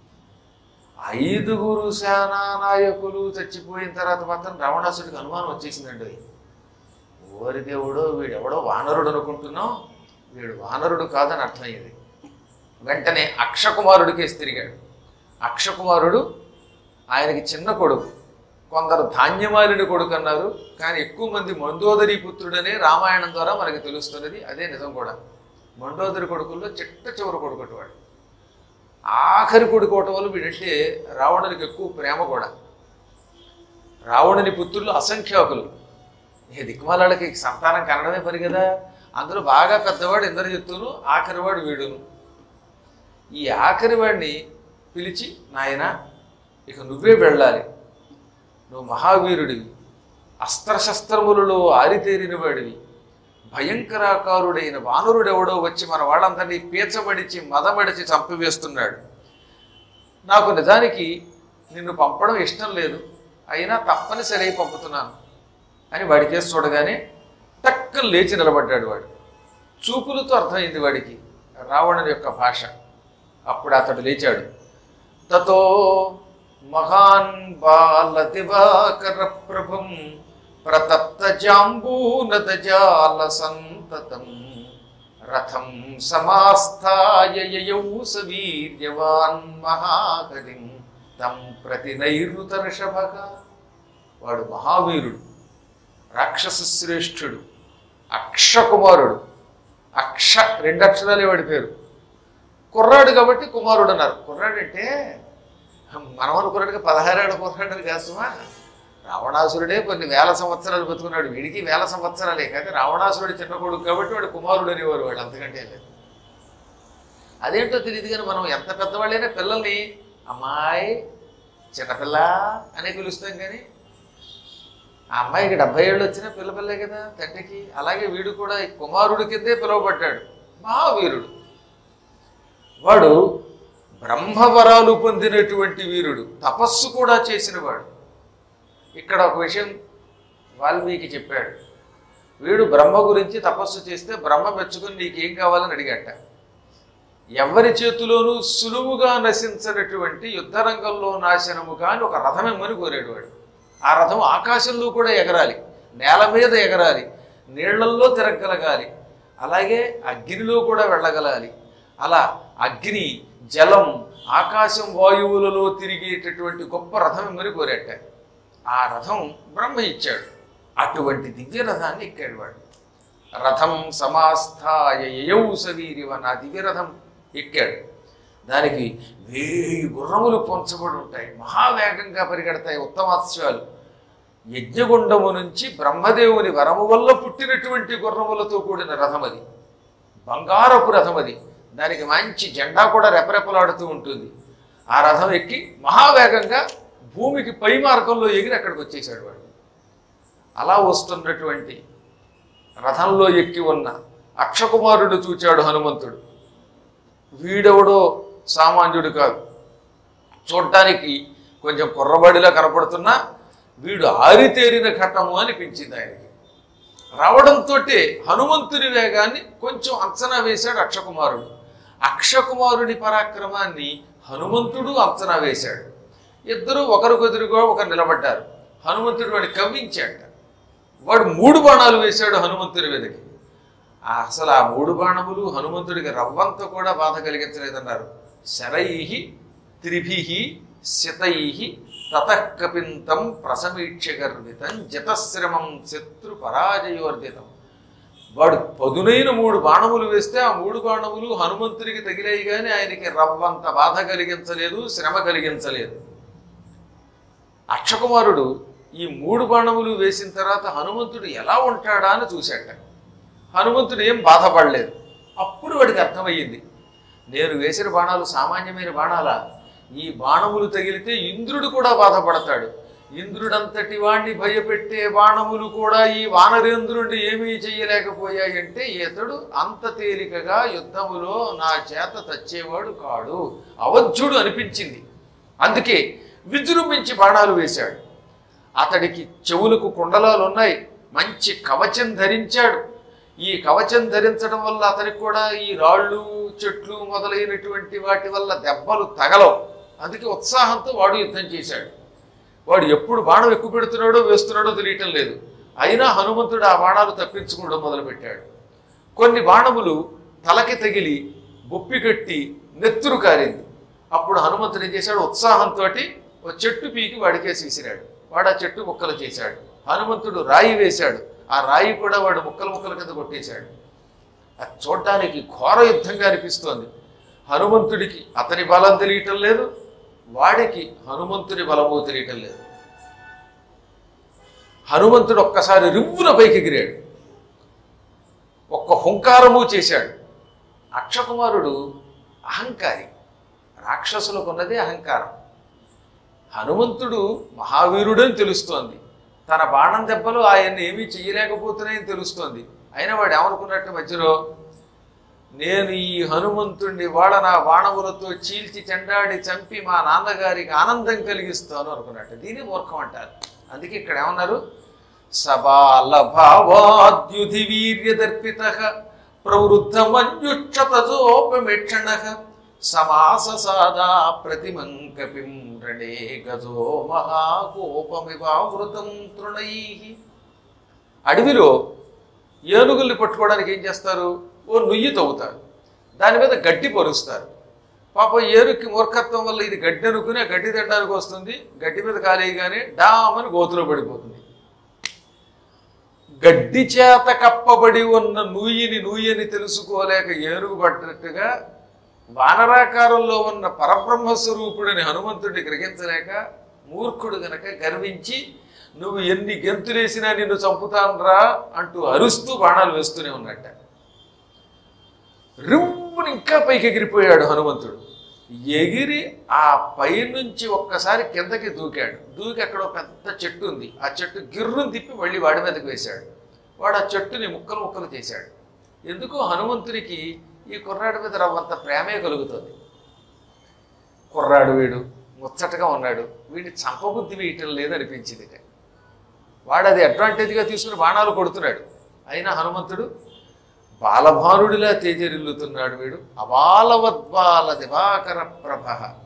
S2: ఐదుగురు సేనా నాయకులు చచ్చిపోయిన తర్వాత మాత్రం రావణాసుడికి అనుమానం వచ్చేసిందండి ఓరి దేవుడో వీడెవడో వానరుడు అనుకుంటున్నాం వీడు వానరుడు కాదని అర్థమయ్యేది వెంటనే అక్షకుమారుడికేసి తిరిగాడు అక్షకుమారుడు ఆయనకి చిన్న కొడుకు కొందరు ధాన్యమాలిని కొడుకు అన్నారు కానీ ఎక్కువ మంది మండోదరి పుత్రుడనే రామాయణం ద్వారా మనకి తెలుస్తున్నది అదే నిజం కూడా మండోదరి కొడుకుల్లో చిట్ట చివరి కొడుకు వాడు ఆఖరి కొడుకు అవటం వల్ల వీడంటే రావణునికి ఎక్కువ ప్రేమ కూడా రావణుని పుత్రులు అసంఖ్యాకులు ఏ దిక్కుమాలకి సంతానం కనడమే పని కదా అందులో బాగా పెద్దవాడు ఇంద్రజిత్తును ఆఖరివాడు వీడును ఈ ఆఖరి వాడిని పిలిచి నాయన ఇక నువ్వే వెళ్ళాలి నువ్వు మహావీరుడివి అస్త్రశస్త్రములలో ఆరితేరిన వాడివి భయంకరాకారుడైన వానరుడెవడో వచ్చి మన వాళ్ళందరినీ పీచమడిచి మదమడిచి చంపివేస్తున్నాడు నాకు నిజానికి నిన్ను పంపడం ఇష్టం లేదు అయినా తప్పనిసరి అయి పంపుతున్నాను అని వాడి చేసి చూడగానే టక్కన లేచి నిలబడ్డాడు వాడు చూపులతో అర్థమైంది వాడికి రావణుని యొక్క భాష అప్పుడు అతడు లేచాడు తతో మహాన్ బాల దివాకర ప్రభం ప్రతప్త జాంబూనద జాల సంతతం రథం సమాస్థాయ యయౌ సవీర్యవాన్ మహాకలిం తం ప్రతి నైరుతర్షభగా వాడు మహావీరుడు రాక్షస శ్రేష్ఠుడు అక్షకుమారుడు అక్ష రెండు అక్షరాలే వాడి పేరు కుర్రాడు కాబట్టి కుమారుడు అన్నారు కుర్రాడు అంటే మనం అనుకున్నట్టుగా పదహారేడు కుర్రాడు కాసుమా రావణాసురుడే కొన్ని వేల సంవత్సరాలు బతుకున్నాడు వీడికి వేల సంవత్సరాలే కాక రావణాసురుడి చిన్న కొడుకు కాబట్టి వాడు కుమారుడు అనేవారు వాడు అంతకంటే లేదు అదేంటో తెలియదు కానీ మనం ఎంత పెద్దవాళ్ళైనా పిల్లల్ని అమ్మాయి చిన్నపిల్ల అనే పిలుస్తాం కానీ ఆ అమ్మాయికి డెబ్బై ఏళ్ళు వచ్చినా పిల్ల పిల్లే కదా తండ్రికి అలాగే వీడు కూడా ఈ కుమారుడి కిందే పిలువబడ్డాడు మహావీరుడు వాడు బ్రహ్మవరాలు పొందినటువంటి వీరుడు తపస్సు కూడా చేసినవాడు ఇక్కడ ఒక విషయం వాల్మీకి చెప్పాడు వీడు బ్రహ్మ గురించి తపస్సు చేస్తే బ్రహ్మ మెచ్చుకుని నీకేం కావాలని అడిగట ఎవరి చేతిలోనూ సులువుగా నశించినటువంటి యుద్ధరంగంలో నాశనము కాని ఒక రథం ఇమ్మని కోరాడు వాడు ఆ రథం ఆకాశంలో కూడా ఎగరాలి నేల మీద ఎగరాలి నీళ్లల్లో తిరగలగాలి అలాగే అగ్నిలో కూడా వెళ్ళగలాలి అలా అగ్ని జలం ఆకాశం వాయువులలో తిరిగేటటువంటి గొప్ప రథం ఇమ్మని కోరాట ఆ రథం బ్రహ్మ ఇచ్చాడు అటువంటి దివ్య రథాన్ని ఎక్కాడు వాడు రథం సమాస్థాయ యయౌ సవీరివ నా దివ్య రథం ఎక్కాడు దానికి వేయి గుర్రములు పొంచబడి ఉంటాయి మహావేగంగా పరిగెడతాయి ఉత్తమాశ్వాలు యజ్ఞగుండము నుంచి బ్రహ్మదేవుని వరము వల్ల పుట్టినటువంటి గుర్రములతో కూడిన రథం అది బంగారపు రథం అది దానికి మంచి జెండా కూడా రెపరెపలాడుతూ ఉంటుంది ఆ రథం ఎక్కి మహావేగంగా భూమికి పై మార్గంలో ఎగిరి అక్కడికి వచ్చేసాడు వాడు అలా వస్తున్నటువంటి రథంలో ఎక్కి ఉన్న అక్షకుమారుడు చూచాడు హనుమంతుడు వీడెవడో సామాన్యుడు కాదు చూడటానికి కొంచెం కుర్రబడిలా కనపడుతున్నా వీడు ఆరితేరిన ఘట్టము అనిపించింది ఆయనకి రావడంతో హనుమంతుని వేగాన్ని కొంచెం అంచనా వేశాడు అక్షకుమారుడు అక్షకుమారుడి పరాక్రమాన్ని హనుమంతుడు అంచనా వేశాడు ఇద్దరు ఒకరికొదురుగా ఒకరు నిలబడ్డారు హనుమంతుడు వాడిని కవ్వించాడు వాడు మూడు బాణాలు వేశాడు హనుమంతుని మీదకి ఆ అసలు ఆ మూడు బాణములు హనుమంతుడికి రవ్వంత కూడా బాధ కలిగించలేదన్నారు శరై త్రిభి శతై తతఃకపింతం ప్రసమీక్ష గర్వితం జతశ్రమం శత్రు పరాజయోర్జితం వాడు పదునైన మూడు బాణములు వేస్తే ఆ మూడు బాణములు హనుమంతుడికి తగిలాయి కానీ ఆయనకి రవ్వంత బాధ కలిగించలేదు శ్రమ కలిగించలేదు అక్షకుమారుడు ఈ మూడు బాణములు వేసిన తర్వాత హనుమంతుడు ఎలా ఉంటాడా అని చూశాట హనుమంతుడు ఏం బాధపడలేదు అప్పుడు వాడికి అర్థమయ్యింది నేను వేసిన బాణాలు సామాన్యమైన బాణాలా ఈ బాణములు తగిలితే ఇంద్రుడు కూడా బాధపడతాడు ఇంద్రుడంతటి వాణ్ణి భయపెట్టే బాణములు కూడా ఈ వానరేంద్రుడిని ఏమీ చెయ్యలేకపోయాయంటే ఇతడు అంత తేలికగా యుద్ధములో నా చేత చచ్చేవాడు కాడు అవధ్యుడు అనిపించింది అందుకే విజృంభించి బాణాలు వేశాడు అతడికి చెవులకు కుండలాలు ఉన్నాయి మంచి కవచం ధరించాడు ఈ కవచం ధరించడం వల్ల అతనికి కూడా ఈ రాళ్ళు చెట్లు మొదలైనటువంటి వాటి వల్ల దెబ్బలు తగలవు అందుకే ఉత్సాహంతో వాడు యుద్ధం చేశాడు వాడు ఎప్పుడు బాణం ఎక్కువ పెడుతున్నాడో వేస్తున్నాడో తెలియటం లేదు అయినా హనుమంతుడు ఆ బాణాలు తప్పించుకోవడం మొదలుపెట్టాడు కొన్ని బాణములు తలకి తగిలి బొప్పి కట్టి నెత్తురు కారింది అప్పుడు హనుమంతుడు ఏం చేశాడు ఉత్సాహంతో ఒక చెట్టు పీకి వాడికేసి విసిరాడు వాడు ఆ చెట్టు ముక్కలు చేశాడు హనుమంతుడు రాయి వేశాడు ఆ రాయి కూడా వాడు ముక్కలు ముక్కల కింద కొట్టేశాడు అది చూడడానికి ఘోర యుద్ధంగా అనిపిస్తోంది హనుమంతుడికి అతని బలం తెలియటం లేదు వాడికి హనుమంతుడి బలము తెలియటం లేదు హనుమంతుడు ఒక్కసారి రివ్వున పైకి ఎగిరాడు ఒక్క హుంకారము చేశాడు అక్షకుమారుడు అహంకారి రాక్షసులకు ఉన్నదే అహంకారం హనుమంతుడు మహావీరుడని తెలుస్తోంది తన బాణం దెబ్బలు ఆయన్ని ఏమీ చెయ్యలేకపోతున్నాయని తెలుస్తోంది అయినా వాడు ఏమనుకున్నట్టు మధ్యలో నేను ఈ హనుమంతుణ్ణి వాడ నా బాణములతో చీల్చి చెండాడి చంపి మా నాన్నగారికి ఆనందం కలిగిస్తాను అనుకున్నట్టు దీన్ని మూర్ఖం అంటారు అందుకే ఇక్కడ ఏమన్నారు సబాల భావాద్యుధి వీర్యదర్పిత ప్రవృద్ధ మంజుక్షతజోపమిక్షణ సమాస సాదా ప్రతిమంకపిం రణే గజో మహాకోపమివావృతం తృణై అడవిలో ఏనుగుల్ని పట్టుకోవడానికి ఏం చేస్తారు ఓ నుయ్యి తవ్వుతారు దాని మీద గడ్డి పరుస్తారు పాపం ఏనుగుకి మూర్ఖత్వం వల్ల ఇది గడ్డి అనుకుని ఆ గడ్డి తినడానికి వస్తుంది గడ్డి మీద కాలేయగానే డామని గోతులో పడిపోతుంది గడ్డి చేత కప్పబడి ఉన్న నూయిని నూయని తెలుసుకోలేక ఏనుగు పడ్డట్టుగా వానరాకారంలో ఉన్న పరబ్రహ్మ స్వరూపుడిని హనుమంతుడిని గ్రహించలేక మూర్ఖుడు గనక గర్వించి నువ్వు ఎన్ని గెంతులేసినా నిన్ను చంపుతానరా అంటూ అరుస్తూ బాణాలు వేస్తూనే ఉన్నట్ట రివ్వుని ఇంకా పైకి ఎగిరిపోయాడు హనుమంతుడు ఎగిరి ఆ పైనుంచి ఒక్కసారి కిందకి దూకాడు దూకి అక్కడ ఒక పెద్ద చెట్టు ఉంది ఆ చెట్టు గిర్రుని తిప్పి మళ్ళీ వాడి మీదకి వేశాడు వాడు ఆ చెట్టుని ముక్కలు ముక్కలు చేశాడు ఎందుకు హనుమంతునికి ఈ కుర్రాడి మీద రవ్వంత ప్రేమే కలుగుతుంది కుర్రాడు వీడు ముచ్చటగా ఉన్నాడు వీడిని చంపబుద్ధి వేయటం లేదనిపించింది వాడు అది అడ్వాంటేజ్గా తీసుకుని బాణాలు కొడుతున్నాడు అయినా హనుమంతుడు బాలభానుడిలా తేజరిల్లుతున్నాడు వీడు అబాలవద్బాల దివాకర ప్రభ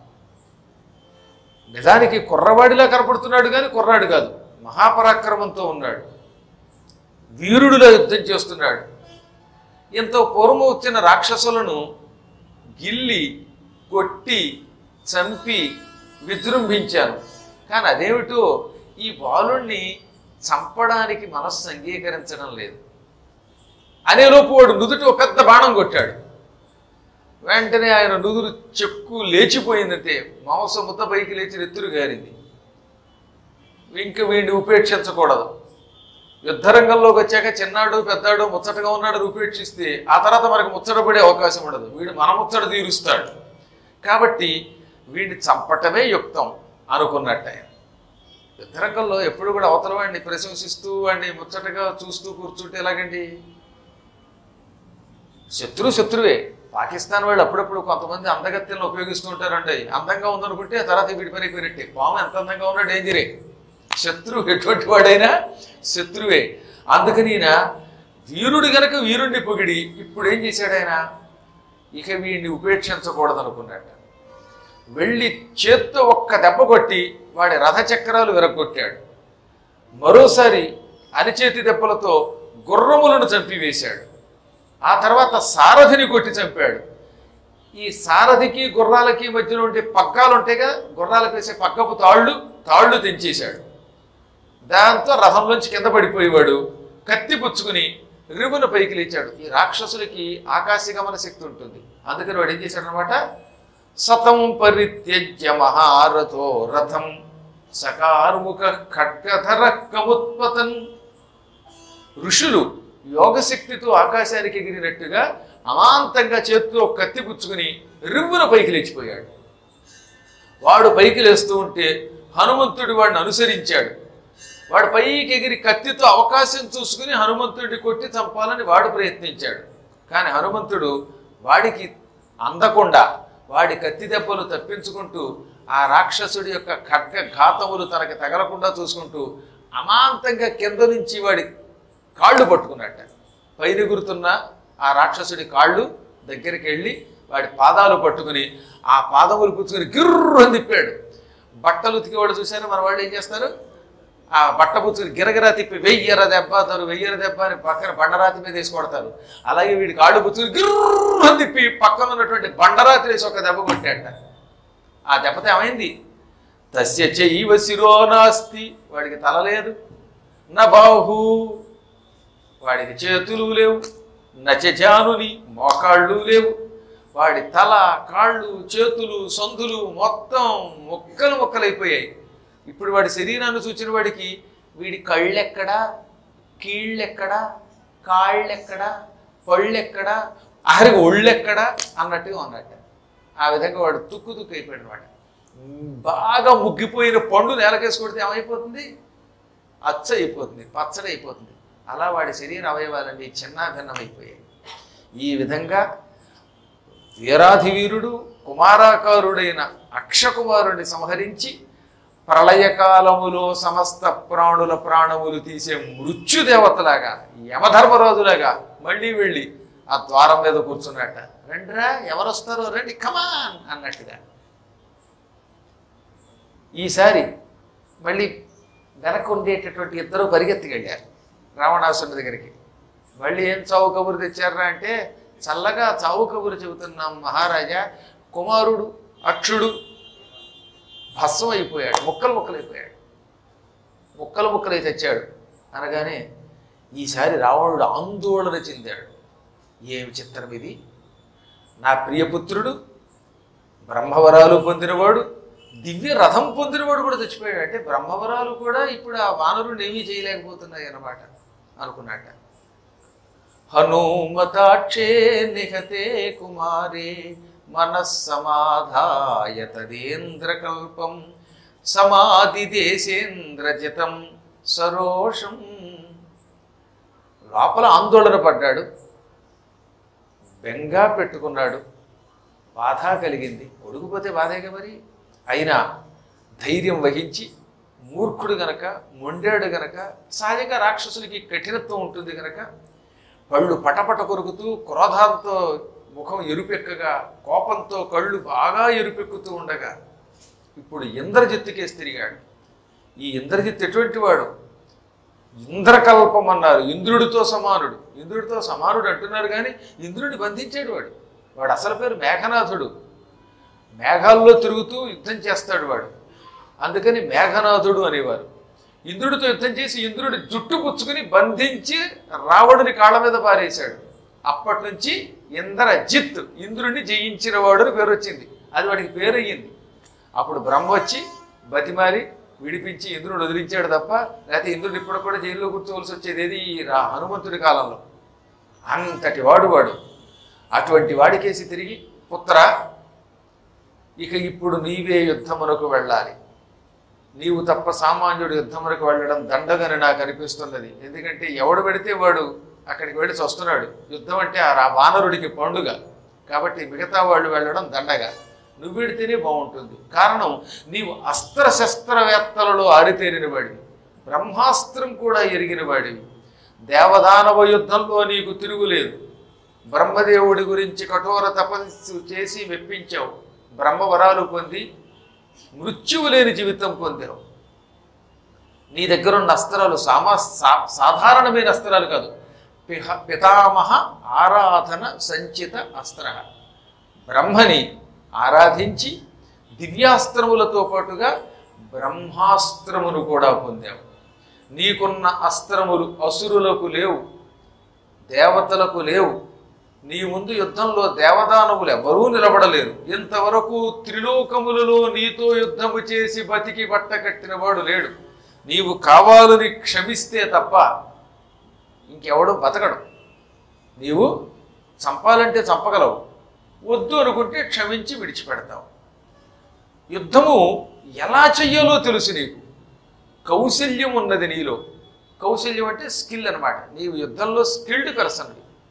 S2: నిజానికి కుర్రవాడిలా కనపడుతున్నాడు కానీ కుర్రాడు కాదు మహాపరాక్రమంతో ఉన్నాడు వీరుడిలా యుద్ధం చేస్తున్నాడు ఎంతో పూర్వం వచ్చిన రాక్షసులను గిల్లి కొట్టి చంపి విజృంభించాను కానీ అదేమిటో ఈ బాలుణ్ణి చంపడానికి మనస్సు అంగీకరించడం లేదు అనేలోపు వాడు నుదుటి ఒక పెద్ద బాణం కొట్టాడు వెంటనే ఆయన నుదురు చెక్కు లేచిపోయిందంటే మాంసం ముద్ద పైకి లేచి నెత్తురు గారింది ఇంక వీడిని ఉపేక్షించకూడదు యుద్ధరంగంలోకి వచ్చాక చిన్నాడు పెద్దాడు ముచ్చటగా ఉన్నాడు అని ఉపేక్షిస్తే ఆ తర్వాత మనకు ముచ్చటపడే అవకాశం ఉండదు వీడు మన ముచ్చట తీరుస్తాడు కాబట్టి వీడిని చంపటమే యుక్తం అనుకున్నట్టు ఆయన యుద్ధరంగంలో ఎప్పుడు కూడా అవతల వాడిని ప్రశంసిస్తూ వాడిని ముచ్చటగా చూస్తూ కూర్చుంటే ఎలాగండి శత్రు శత్రువే పాకిస్తాన్ వాళ్ళు అప్పుడప్పుడు కొంతమంది అందగత్యాలను ఉపయోగిస్తూ ఉంటారండి అందంగా ఉందనుకుంటే తర్వాత వీడి పనికి వినట్టే పాము ఎంత అందంగా ఉన్నా డేంజరే శత్రువు ఎటువంటి వాడైనా శత్రువే అందుకని ఈయన వీరుడు గనక వీరుణ్ణి పొగిడి ఇప్పుడు ఏం చేశాడు ఆయన ఇక వీడిని ఉపేక్షించకూడదు అనుకున్నాడు వెళ్ళి చేత్తో ఒక్క దెబ్బ కొట్టి వాడి రథచక్రాలు విరగొట్టాడు మరోసారి అరిచేతి దెబ్బలతో గుర్రములను చంపివేశాడు ఆ తర్వాత సారథిని కొట్టి చంపాడు ఈ సారథికి గుర్రాలకి మధ్యలో ఉండే పగ్గాలు ఉంటాయిగా గుర్రాలకు వేసే పగ్గపు తాళ్ళు తాళ్ళు తెంచేశాడు దాంతో రథంలోంచి కింద పడిపోయేవాడు కత్తి పుచ్చుకుని రివున పైకి లేచాడు ఈ రాక్షసులకి ఆకాశగమన శక్తి ఉంటుంది అందుకని వాడు ఏం చేశాడు అనమాట సతం పరిత్యజ్య మహారథో రథం సకార్ముక ఖడ్గధర కముత్పతన్ ఋషులు యోగశక్తితో ఆకాశానికి ఎగిరినట్టుగా అమాంతంగా చేత్తో కత్తి పుచ్చుకుని రివ్వున పైకి లేచిపోయాడు వాడు పైకి లేస్తూ ఉంటే హనుమంతుడు వాడిని అనుసరించాడు వాడు పైకి ఎగిరి కత్తితో అవకాశం చూసుకుని హనుమంతుడిని కొట్టి చంపాలని వాడు ప్రయత్నించాడు కానీ హనుమంతుడు వాడికి అందకుండా వాడి కత్తి దెబ్బలు తప్పించుకుంటూ ఆ రాక్షసుడి యొక్క ఖడ్గ ఘాతములు తనకి తగలకుండా చూసుకుంటూ అమాంతంగా కింద నుంచి వాడి కాళ్ళు పట్టుకున్నట్ట పైన గురుతున్న ఆ రాక్షసుడి కాళ్ళు దగ్గరికి వెళ్ళి వాడి పాదాలు పట్టుకుని ఆ పాదములు పుచ్చుకుని గిర్రు అని తిప్పాడు బట్టలు ఉతికేవాడు చూశాను మన వాళ్ళు ఏం చేస్తారు ఆ బట్ట పుచ్చుకుని గిరగిరా తిప్పి వెయ్యర దెబ్బ తను వెయ్యర దెబ్బ అని పక్కన బండరాతి మీద వేసి కొడతారు అలాగే వీడి కాళ్ళు పుచ్చుకుని గిర్రు అని తిప్పి పక్కన ఉన్నటువంటి బండరాతి వేసి ఒక దెబ్బ కొట్టాట ఆ దెబ్బతో ఏమైంది తస్య చైవ శిరో నాస్తి వాడికి తల లేదు నా బాహు వాడికి చేతులు లేవు నచజానుని మోకాళ్ళు లేవు వాడి తల కాళ్ళు చేతులు సందులు మొత్తం ముక్కలు ముక్కలైపోయాయి ఇప్పుడు వాడి శరీరాన్ని చూచిన వాడికి వీడి కళ్ళెక్కడా కీళ్ళెక్కడా కాళ్ళెక్కడా పళ్ళెక్కడా ఆఖరికి ఒళ్ళెక్కడా అన్నట్టుగా ఉన్నట్టు ఆ విధంగా వాడు తుక్కు తుక్కు అయిపోయాడు వాడు బాగా ముగ్గిపోయిన పండు నేలకేసి కొడితే ఏమైపోతుంది అచ్చ అయిపోతుంది పచ్చడి అయిపోతుంది అలా వాడి శరీర అవయవాలన్నీ చిన్నాభిన్నమైపోయాయి ఈ విధంగా వీరాధివీరుడు కుమారాకారుడైన అక్షకుమారుడిని సంహరించి ప్రళయకాలములో సమస్త ప్రాణుల ప్రాణములు తీసే మృత్యుదేవతలాగా యమధర్మరాజులాగా మళ్ళీ వెళ్ళి ఆ ద్వారం మీద కూర్చున్నట్ట రండిరా ఎవరు వస్తారో రండి కమాన్ అన్నట్టుగా ఈసారి మళ్ళీ వెనక ఉండేటటువంటి ఇద్దరు పరిగెత్తికెళ్ళారు రావణాసుని దగ్గరికి మళ్ళీ ఏం చావు కబురు తెచ్చారా అంటే చల్లగా చావు కబురు చెబుతున్నాం మహారాజా కుమారుడు అక్షుడు భస్వం అయిపోయాడు ముక్కలు ముక్కలు అయిపోయాడు ముక్కలు ముక్కలై తెచ్చాడు అనగానే ఈసారి రావణుడు ఆందోళన చెందాడు ఏమి చిత్రం ఇది నా ప్రియపుత్రుడు బ్రహ్మవరాలు పొందినవాడు దివ్య రథం పొందినవాడు కూడా చచ్చిపోయాడు అంటే బ్రహ్మవరాలు కూడా ఇప్పుడు ఆ వానరుని ఏమీ చేయలేకపోతున్నాయి అన్నమాట అనుకున్నట్ట హనుమతాక్షే నిహతే కుమారే మనస్సమాధాయ తదేంద్రకల్పం సమాధి దేశేంద్రజితం సరోషం లోపల ఆందోళన పడ్డాడు బెంగా పెట్టుకున్నాడు బాధ కలిగింది కొడుకుపోతే బాధేగా మరి అయినా ధైర్యం వహించి మూర్ఖుడు గనక మొండాడు గనక సహజంగా రాక్షసులకి కఠినత్వం ఉంటుంది గనక పళ్ళు పటపట కొరుకుతూ క్రోధాంతో ముఖం ఎరుపెక్కగా కోపంతో కళ్ళు బాగా ఎరుపెక్కుతూ ఉండగా ఇప్పుడు ఇంద్రజిత్తుకేసి తిరిగాడు ఈ ఇంద్రజిత్ ఎటువంటి వాడు ఇంద్రకల్పం అన్నారు ఇంద్రుడితో సమానుడు ఇంద్రుడితో సమానుడు అంటున్నారు కానీ ఇంద్రుడిని బంధించాడు వాడు వాడు అసలు పేరు మేఘనాథుడు మేఘాల్లో తిరుగుతూ యుద్ధం చేస్తాడు వాడు అందుకని మేఘనాథుడు అనేవారు ఇంద్రుడితో యుద్ధం చేసి ఇంద్రుడి జుట్టు పుచ్చుకుని బంధించి రావణుని కాళ్ళ మీద పారేశాడు అప్పటి నుంచి ఇంద్రజిత్ ఇంద్రుడిని జయించిన వాడు అని పేరు వచ్చింది అది వాడికి పేరు అయ్యింది అప్పుడు బ్రహ్మ వచ్చి బతిమారి విడిపించి ఇంద్రుడు వదిలించాడు తప్ప లేకపోతే ఇంద్రుడు ఇప్పుడు కూడా జైల్లో కూర్చోవలసి వచ్చేది ఏది ఈ రా- హనుమంతుడి కాలంలో అంతటి వాడు వాడు అటువంటి వాడికేసి తిరిగి పుత్ర ఇక ఇప్పుడు నీవే యుద్ధమునకు వెళ్ళాలి నీవు తప్ప సామాన్యుడు యుద్ధమునకు వెళ్ళడం దండగని నాకు అనిపిస్తున్నది ఎందుకంటే ఎవడు పెడితే వాడు అక్కడికి వెళ్ళి వస్తున్నాడు యుద్ధం అంటే ఆ రా- వానరుడికి పండుగ కాబట్టి మిగతా వాళ్ళు వెళ్ళడం దండగా నువ్వు పెడితేనే బాగుంటుంది కారణం నీవు అస్త్ర శస్త్రవేత్తలలో ఆరితేరిన వాడివి బ్రహ్మాస్త్రం కూడా ఎరిగిన వాడివి దేవదానవ యుద్ధంలో నీకు తిరుగులేదు బ్రహ్మదేవుడి గురించి కఠోర తపస్సు చేసి మెప్పించావు బ్రహ్మవరాలు పొంది మృత్యువు లేని జీవితం పొందావు నీ దగ్గర ఉన్న అస్త్రాలు సామా సా- సాధారణమైన అస్త్రాలు కాదు పిహ పితామహ ఆరాధన సంచిత అస్త్ర బ్రహ్మని ఆరాధించి దివ్యాస్త్రములతో పాటుగా బ్రహ్మాస్త్రమును కూడా పొందావు నీకున్న అస్త్రములు అసురులకు లేవు దేవతలకు లేవు నీ ముందు యుద్ధంలో దేవదానవులు ఎవరూ నిలబడలేరు ఇంతవరకు త్రిలోకములలో నీతో యుద్ధము చేసి బతికి బట్ట కట్టినవాడు లేడు నీవు కావాలని క్షమిస్తే తప్ప ఇంకెవడు బతకడు నీవు చంపాలంటే చంపగలవు వద్దు అనుకుంటే క్షమించి విడిచిపెడతావు యుద్ధము ఎలా చెయ్యాలో తెలుసు నీకు కౌశల్యం ఉన్నది నీలో కౌశల్యం అంటే స్కిల్ అన్నమాట నీవు యుద్ధంలో స్కిల్డ్ పర్సన్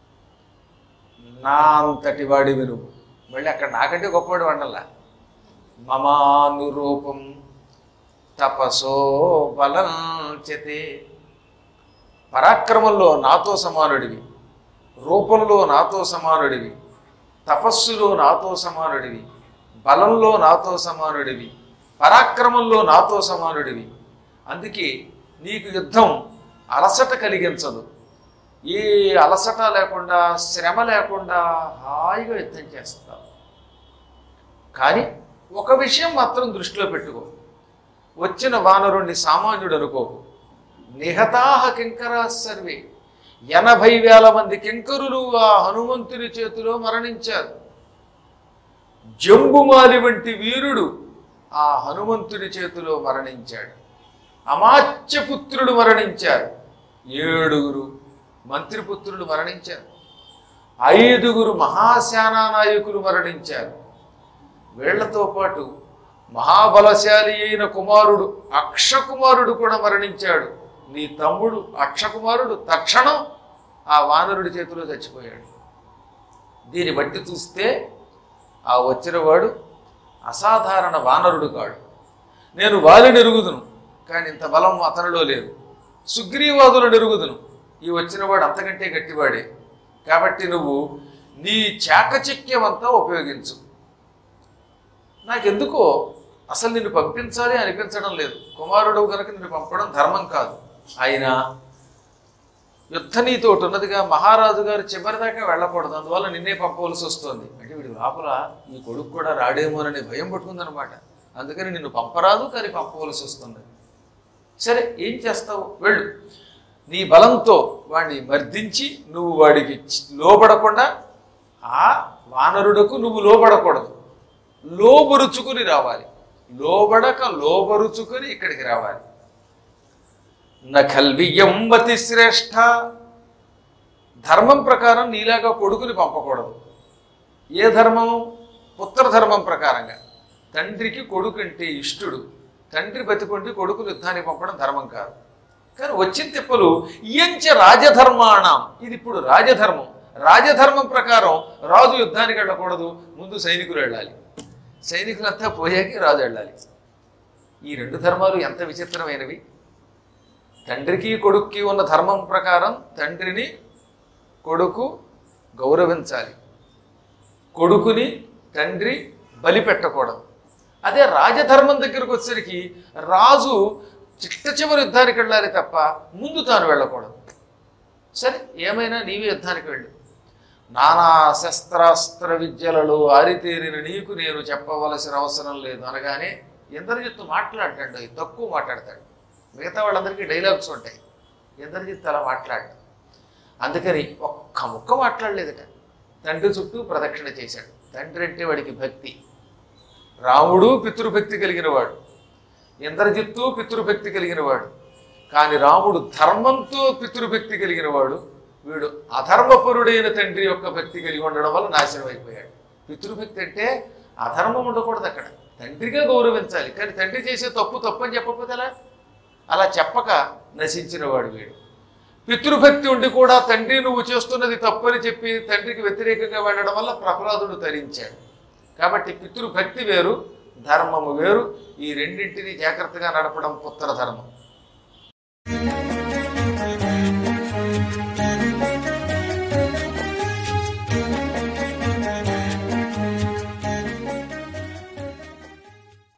S2: నా అంతటి వాడివి నువ్వు మళ్ళీ అక్కడ నాకంటే గొప్పవాడు వండల్లా మమానురూపం తపసో బలం చేతే పరాక్రమంలో నాతో సమానుడివి రూపంలో నాతో సమానుడివి తపస్సులో నాతో సమానుడివి బలంలో నాతో సమానుడివి పరాక్రమంలో నాతో సమానుడివి అందుకే నీకు యుద్ధం అలసట కలిగించదు ఏ అలసట లేకుండా శ్రమ లేకుండా హాయిగా యుద్ధం చేస్తావు కానీ ఒక విషయం మాత్రం దృష్టిలో పెట్టుకో వచ్చిన వానరుణ్ణి సామాన్యుడు అనుకోకు నిహతాహ కింకరా సర్వే ఎనభై వేల మంది కింకరులు ఆ హనుమంతుని చేతిలో మరణించారు జంబుమాలి వంటి వీరుడు ఆ హనుమంతుని చేతిలో మరణించాడు అమాత్యపుత్రుడు మరణించారు ఏడుగురు మంత్రిపుత్రులు మరణించారు ఐదుగురు మహాసేనా నాయకులు మరణించారు వీళ్లతో పాటు మహాబలశాలి అయిన కుమారుడు అక్షకుమారుడు కూడా మరణించాడు నీ తమ్ముడు అక్షకుమారుడు తక్షణం ఆ వానరుడి చేతిలో చచ్చిపోయాడు దీన్ని బట్టి చూస్తే ఆ వచ్చినవాడు అసాధారణ వానరుడు కాడు నేను వాలిని ఎరుగుదును కానీ ఇంత బలం అతనిలో లేదు సుగ్రీవాదులను ఎరుగుదును ఈ వచ్చినవాడు అంతకంటే గట్టివాడే కాబట్టి నువ్వు నీ చాకచక్యం అంతా ఉపయోగించు నాకెందుకో అసలు నిన్ను పంపించాలి అనిపించడం లేదు కుమారుడు కనుక నిన్ను పంపడం ధర్మం కాదు అయినా యుద్ధ నీతోటి ఉన్నదిగా మహారాజు గారు చివరిదాకా వెళ్ళకూడదు అందువల్ల నిన్నే పంపవలసి వస్తుంది అంటే వీడి లోపల ఈ కొడుకు కూడా రాడేమోనని భయం పట్టుకుందనమాట అందుకని నిన్ను పంపరాదు కానీ పంపవలసి వస్తుంది సరే ఏం చేస్తావు వెళ్ళు నీ బలంతో వాడిని మర్దించి నువ్వు వాడికి చి- లోబడకుండా ఆ వానరుడకు నువ్వు లోబడకూడదు లోబరుచుకుని రావాలి లోబడక లోబరుచుకుని ఇక్కడికి రావాలి నఖల్వియంబతి శ్రేష్ఠ ధర్మం ప్రకారం నీలాగా కొడుకుని పంపకూడదు ఏ ధర్మం పుత్ర ధర్మం ప్రకారంగా తండ్రికి కొడుకు అంటే ఇష్టుడు తండ్రి బతికుండి కొడుకులు యుద్ధానికి పంపడం ధర్మం కాదు కానీ వచ్చిన తిప్పలు ఇయంచ రాజధర్మాణం ఇది ఇప్పుడు రాజధర్మం రాజధర్మం ప్రకారం రాజు యుద్ధానికి వెళ్ళకూడదు ముందు సైనికులు వెళ్ళాలి సైనికులంతా పోయాక రాజు వెళ్ళాలి ఈ రెండు ధర్మాలు ఎంత విచిత్రమైనవి తండ్రికి కొడుక్కి ఉన్న ధర్మం ప్రకారం తండ్రిని కొడుకు గౌరవించాలి కొడుకుని తండ్రి బలి పెట్టకూడదు అదే రాజధర్మం దగ్గరకు వచ్చేసరికి రాజు చిట్ట చివరి యుద్ధానికి వెళ్ళాలి తప్ప ముందు తాను వెళ్ళకూడదు సరే ఏమైనా నీవే యుద్ధానికి వెళ్ళు నానా శస్త్రాస్త్ర విద్యలలో ఆరితేరిన నీకు నేను చెప్పవలసిన అవసరం లేదు అనగానే ఇంద్రజిత్తు మాట్లాడతాడు తక్కువ మాట్లాడతాడు మిగతా వాళ్ళందరికీ డైలాగ్స్ ఉంటాయి ఇంద్రజిత్తు అలా మాట్లాడటం అందుకని ఒక్క ముక్క మాట్లాడలేదట తండ్రి చుట్టూ ప్రదక్షిణ చేశాడు తండ్రి అంటే వాడికి భక్తి రాముడు పితృభక్తి కలిగినవాడు ఇంద్రజిత్తు పితృభక్తి కలిగినవాడు కానీ రాముడు ధర్మంతో పితృభక్తి కలిగినవాడు వీడు అధర్మపరుడైన తండ్రి యొక్క భక్తి కలిగి ఉండడం వల్ల నాశనం అయిపోయాడు పితృభక్తి అంటే అధర్మం ఉండకూడదు అక్కడ తండ్రిగా గౌరవించాలి కానీ తండ్రి చేసే తప్పు తప్పు అని చెప్పకపోతే ఎలా? అలా చెప్పక నశించినవాడు వీడు పితృభక్తి ఉండి కూడా తండ్రి నువ్వు చేస్తున్నది తప్పని చెప్పి తండ్రికి వ్యతిరేకంగా వెళ్ళడం వల్ల ప్రహ్లాదుడు తరించాడు కాబట్టి పితృభక్తి వేరు ధర్మము వేరు ఈ రెండింటిని జాగ్రత్తగా నడపడం పుత్ర ధర్మం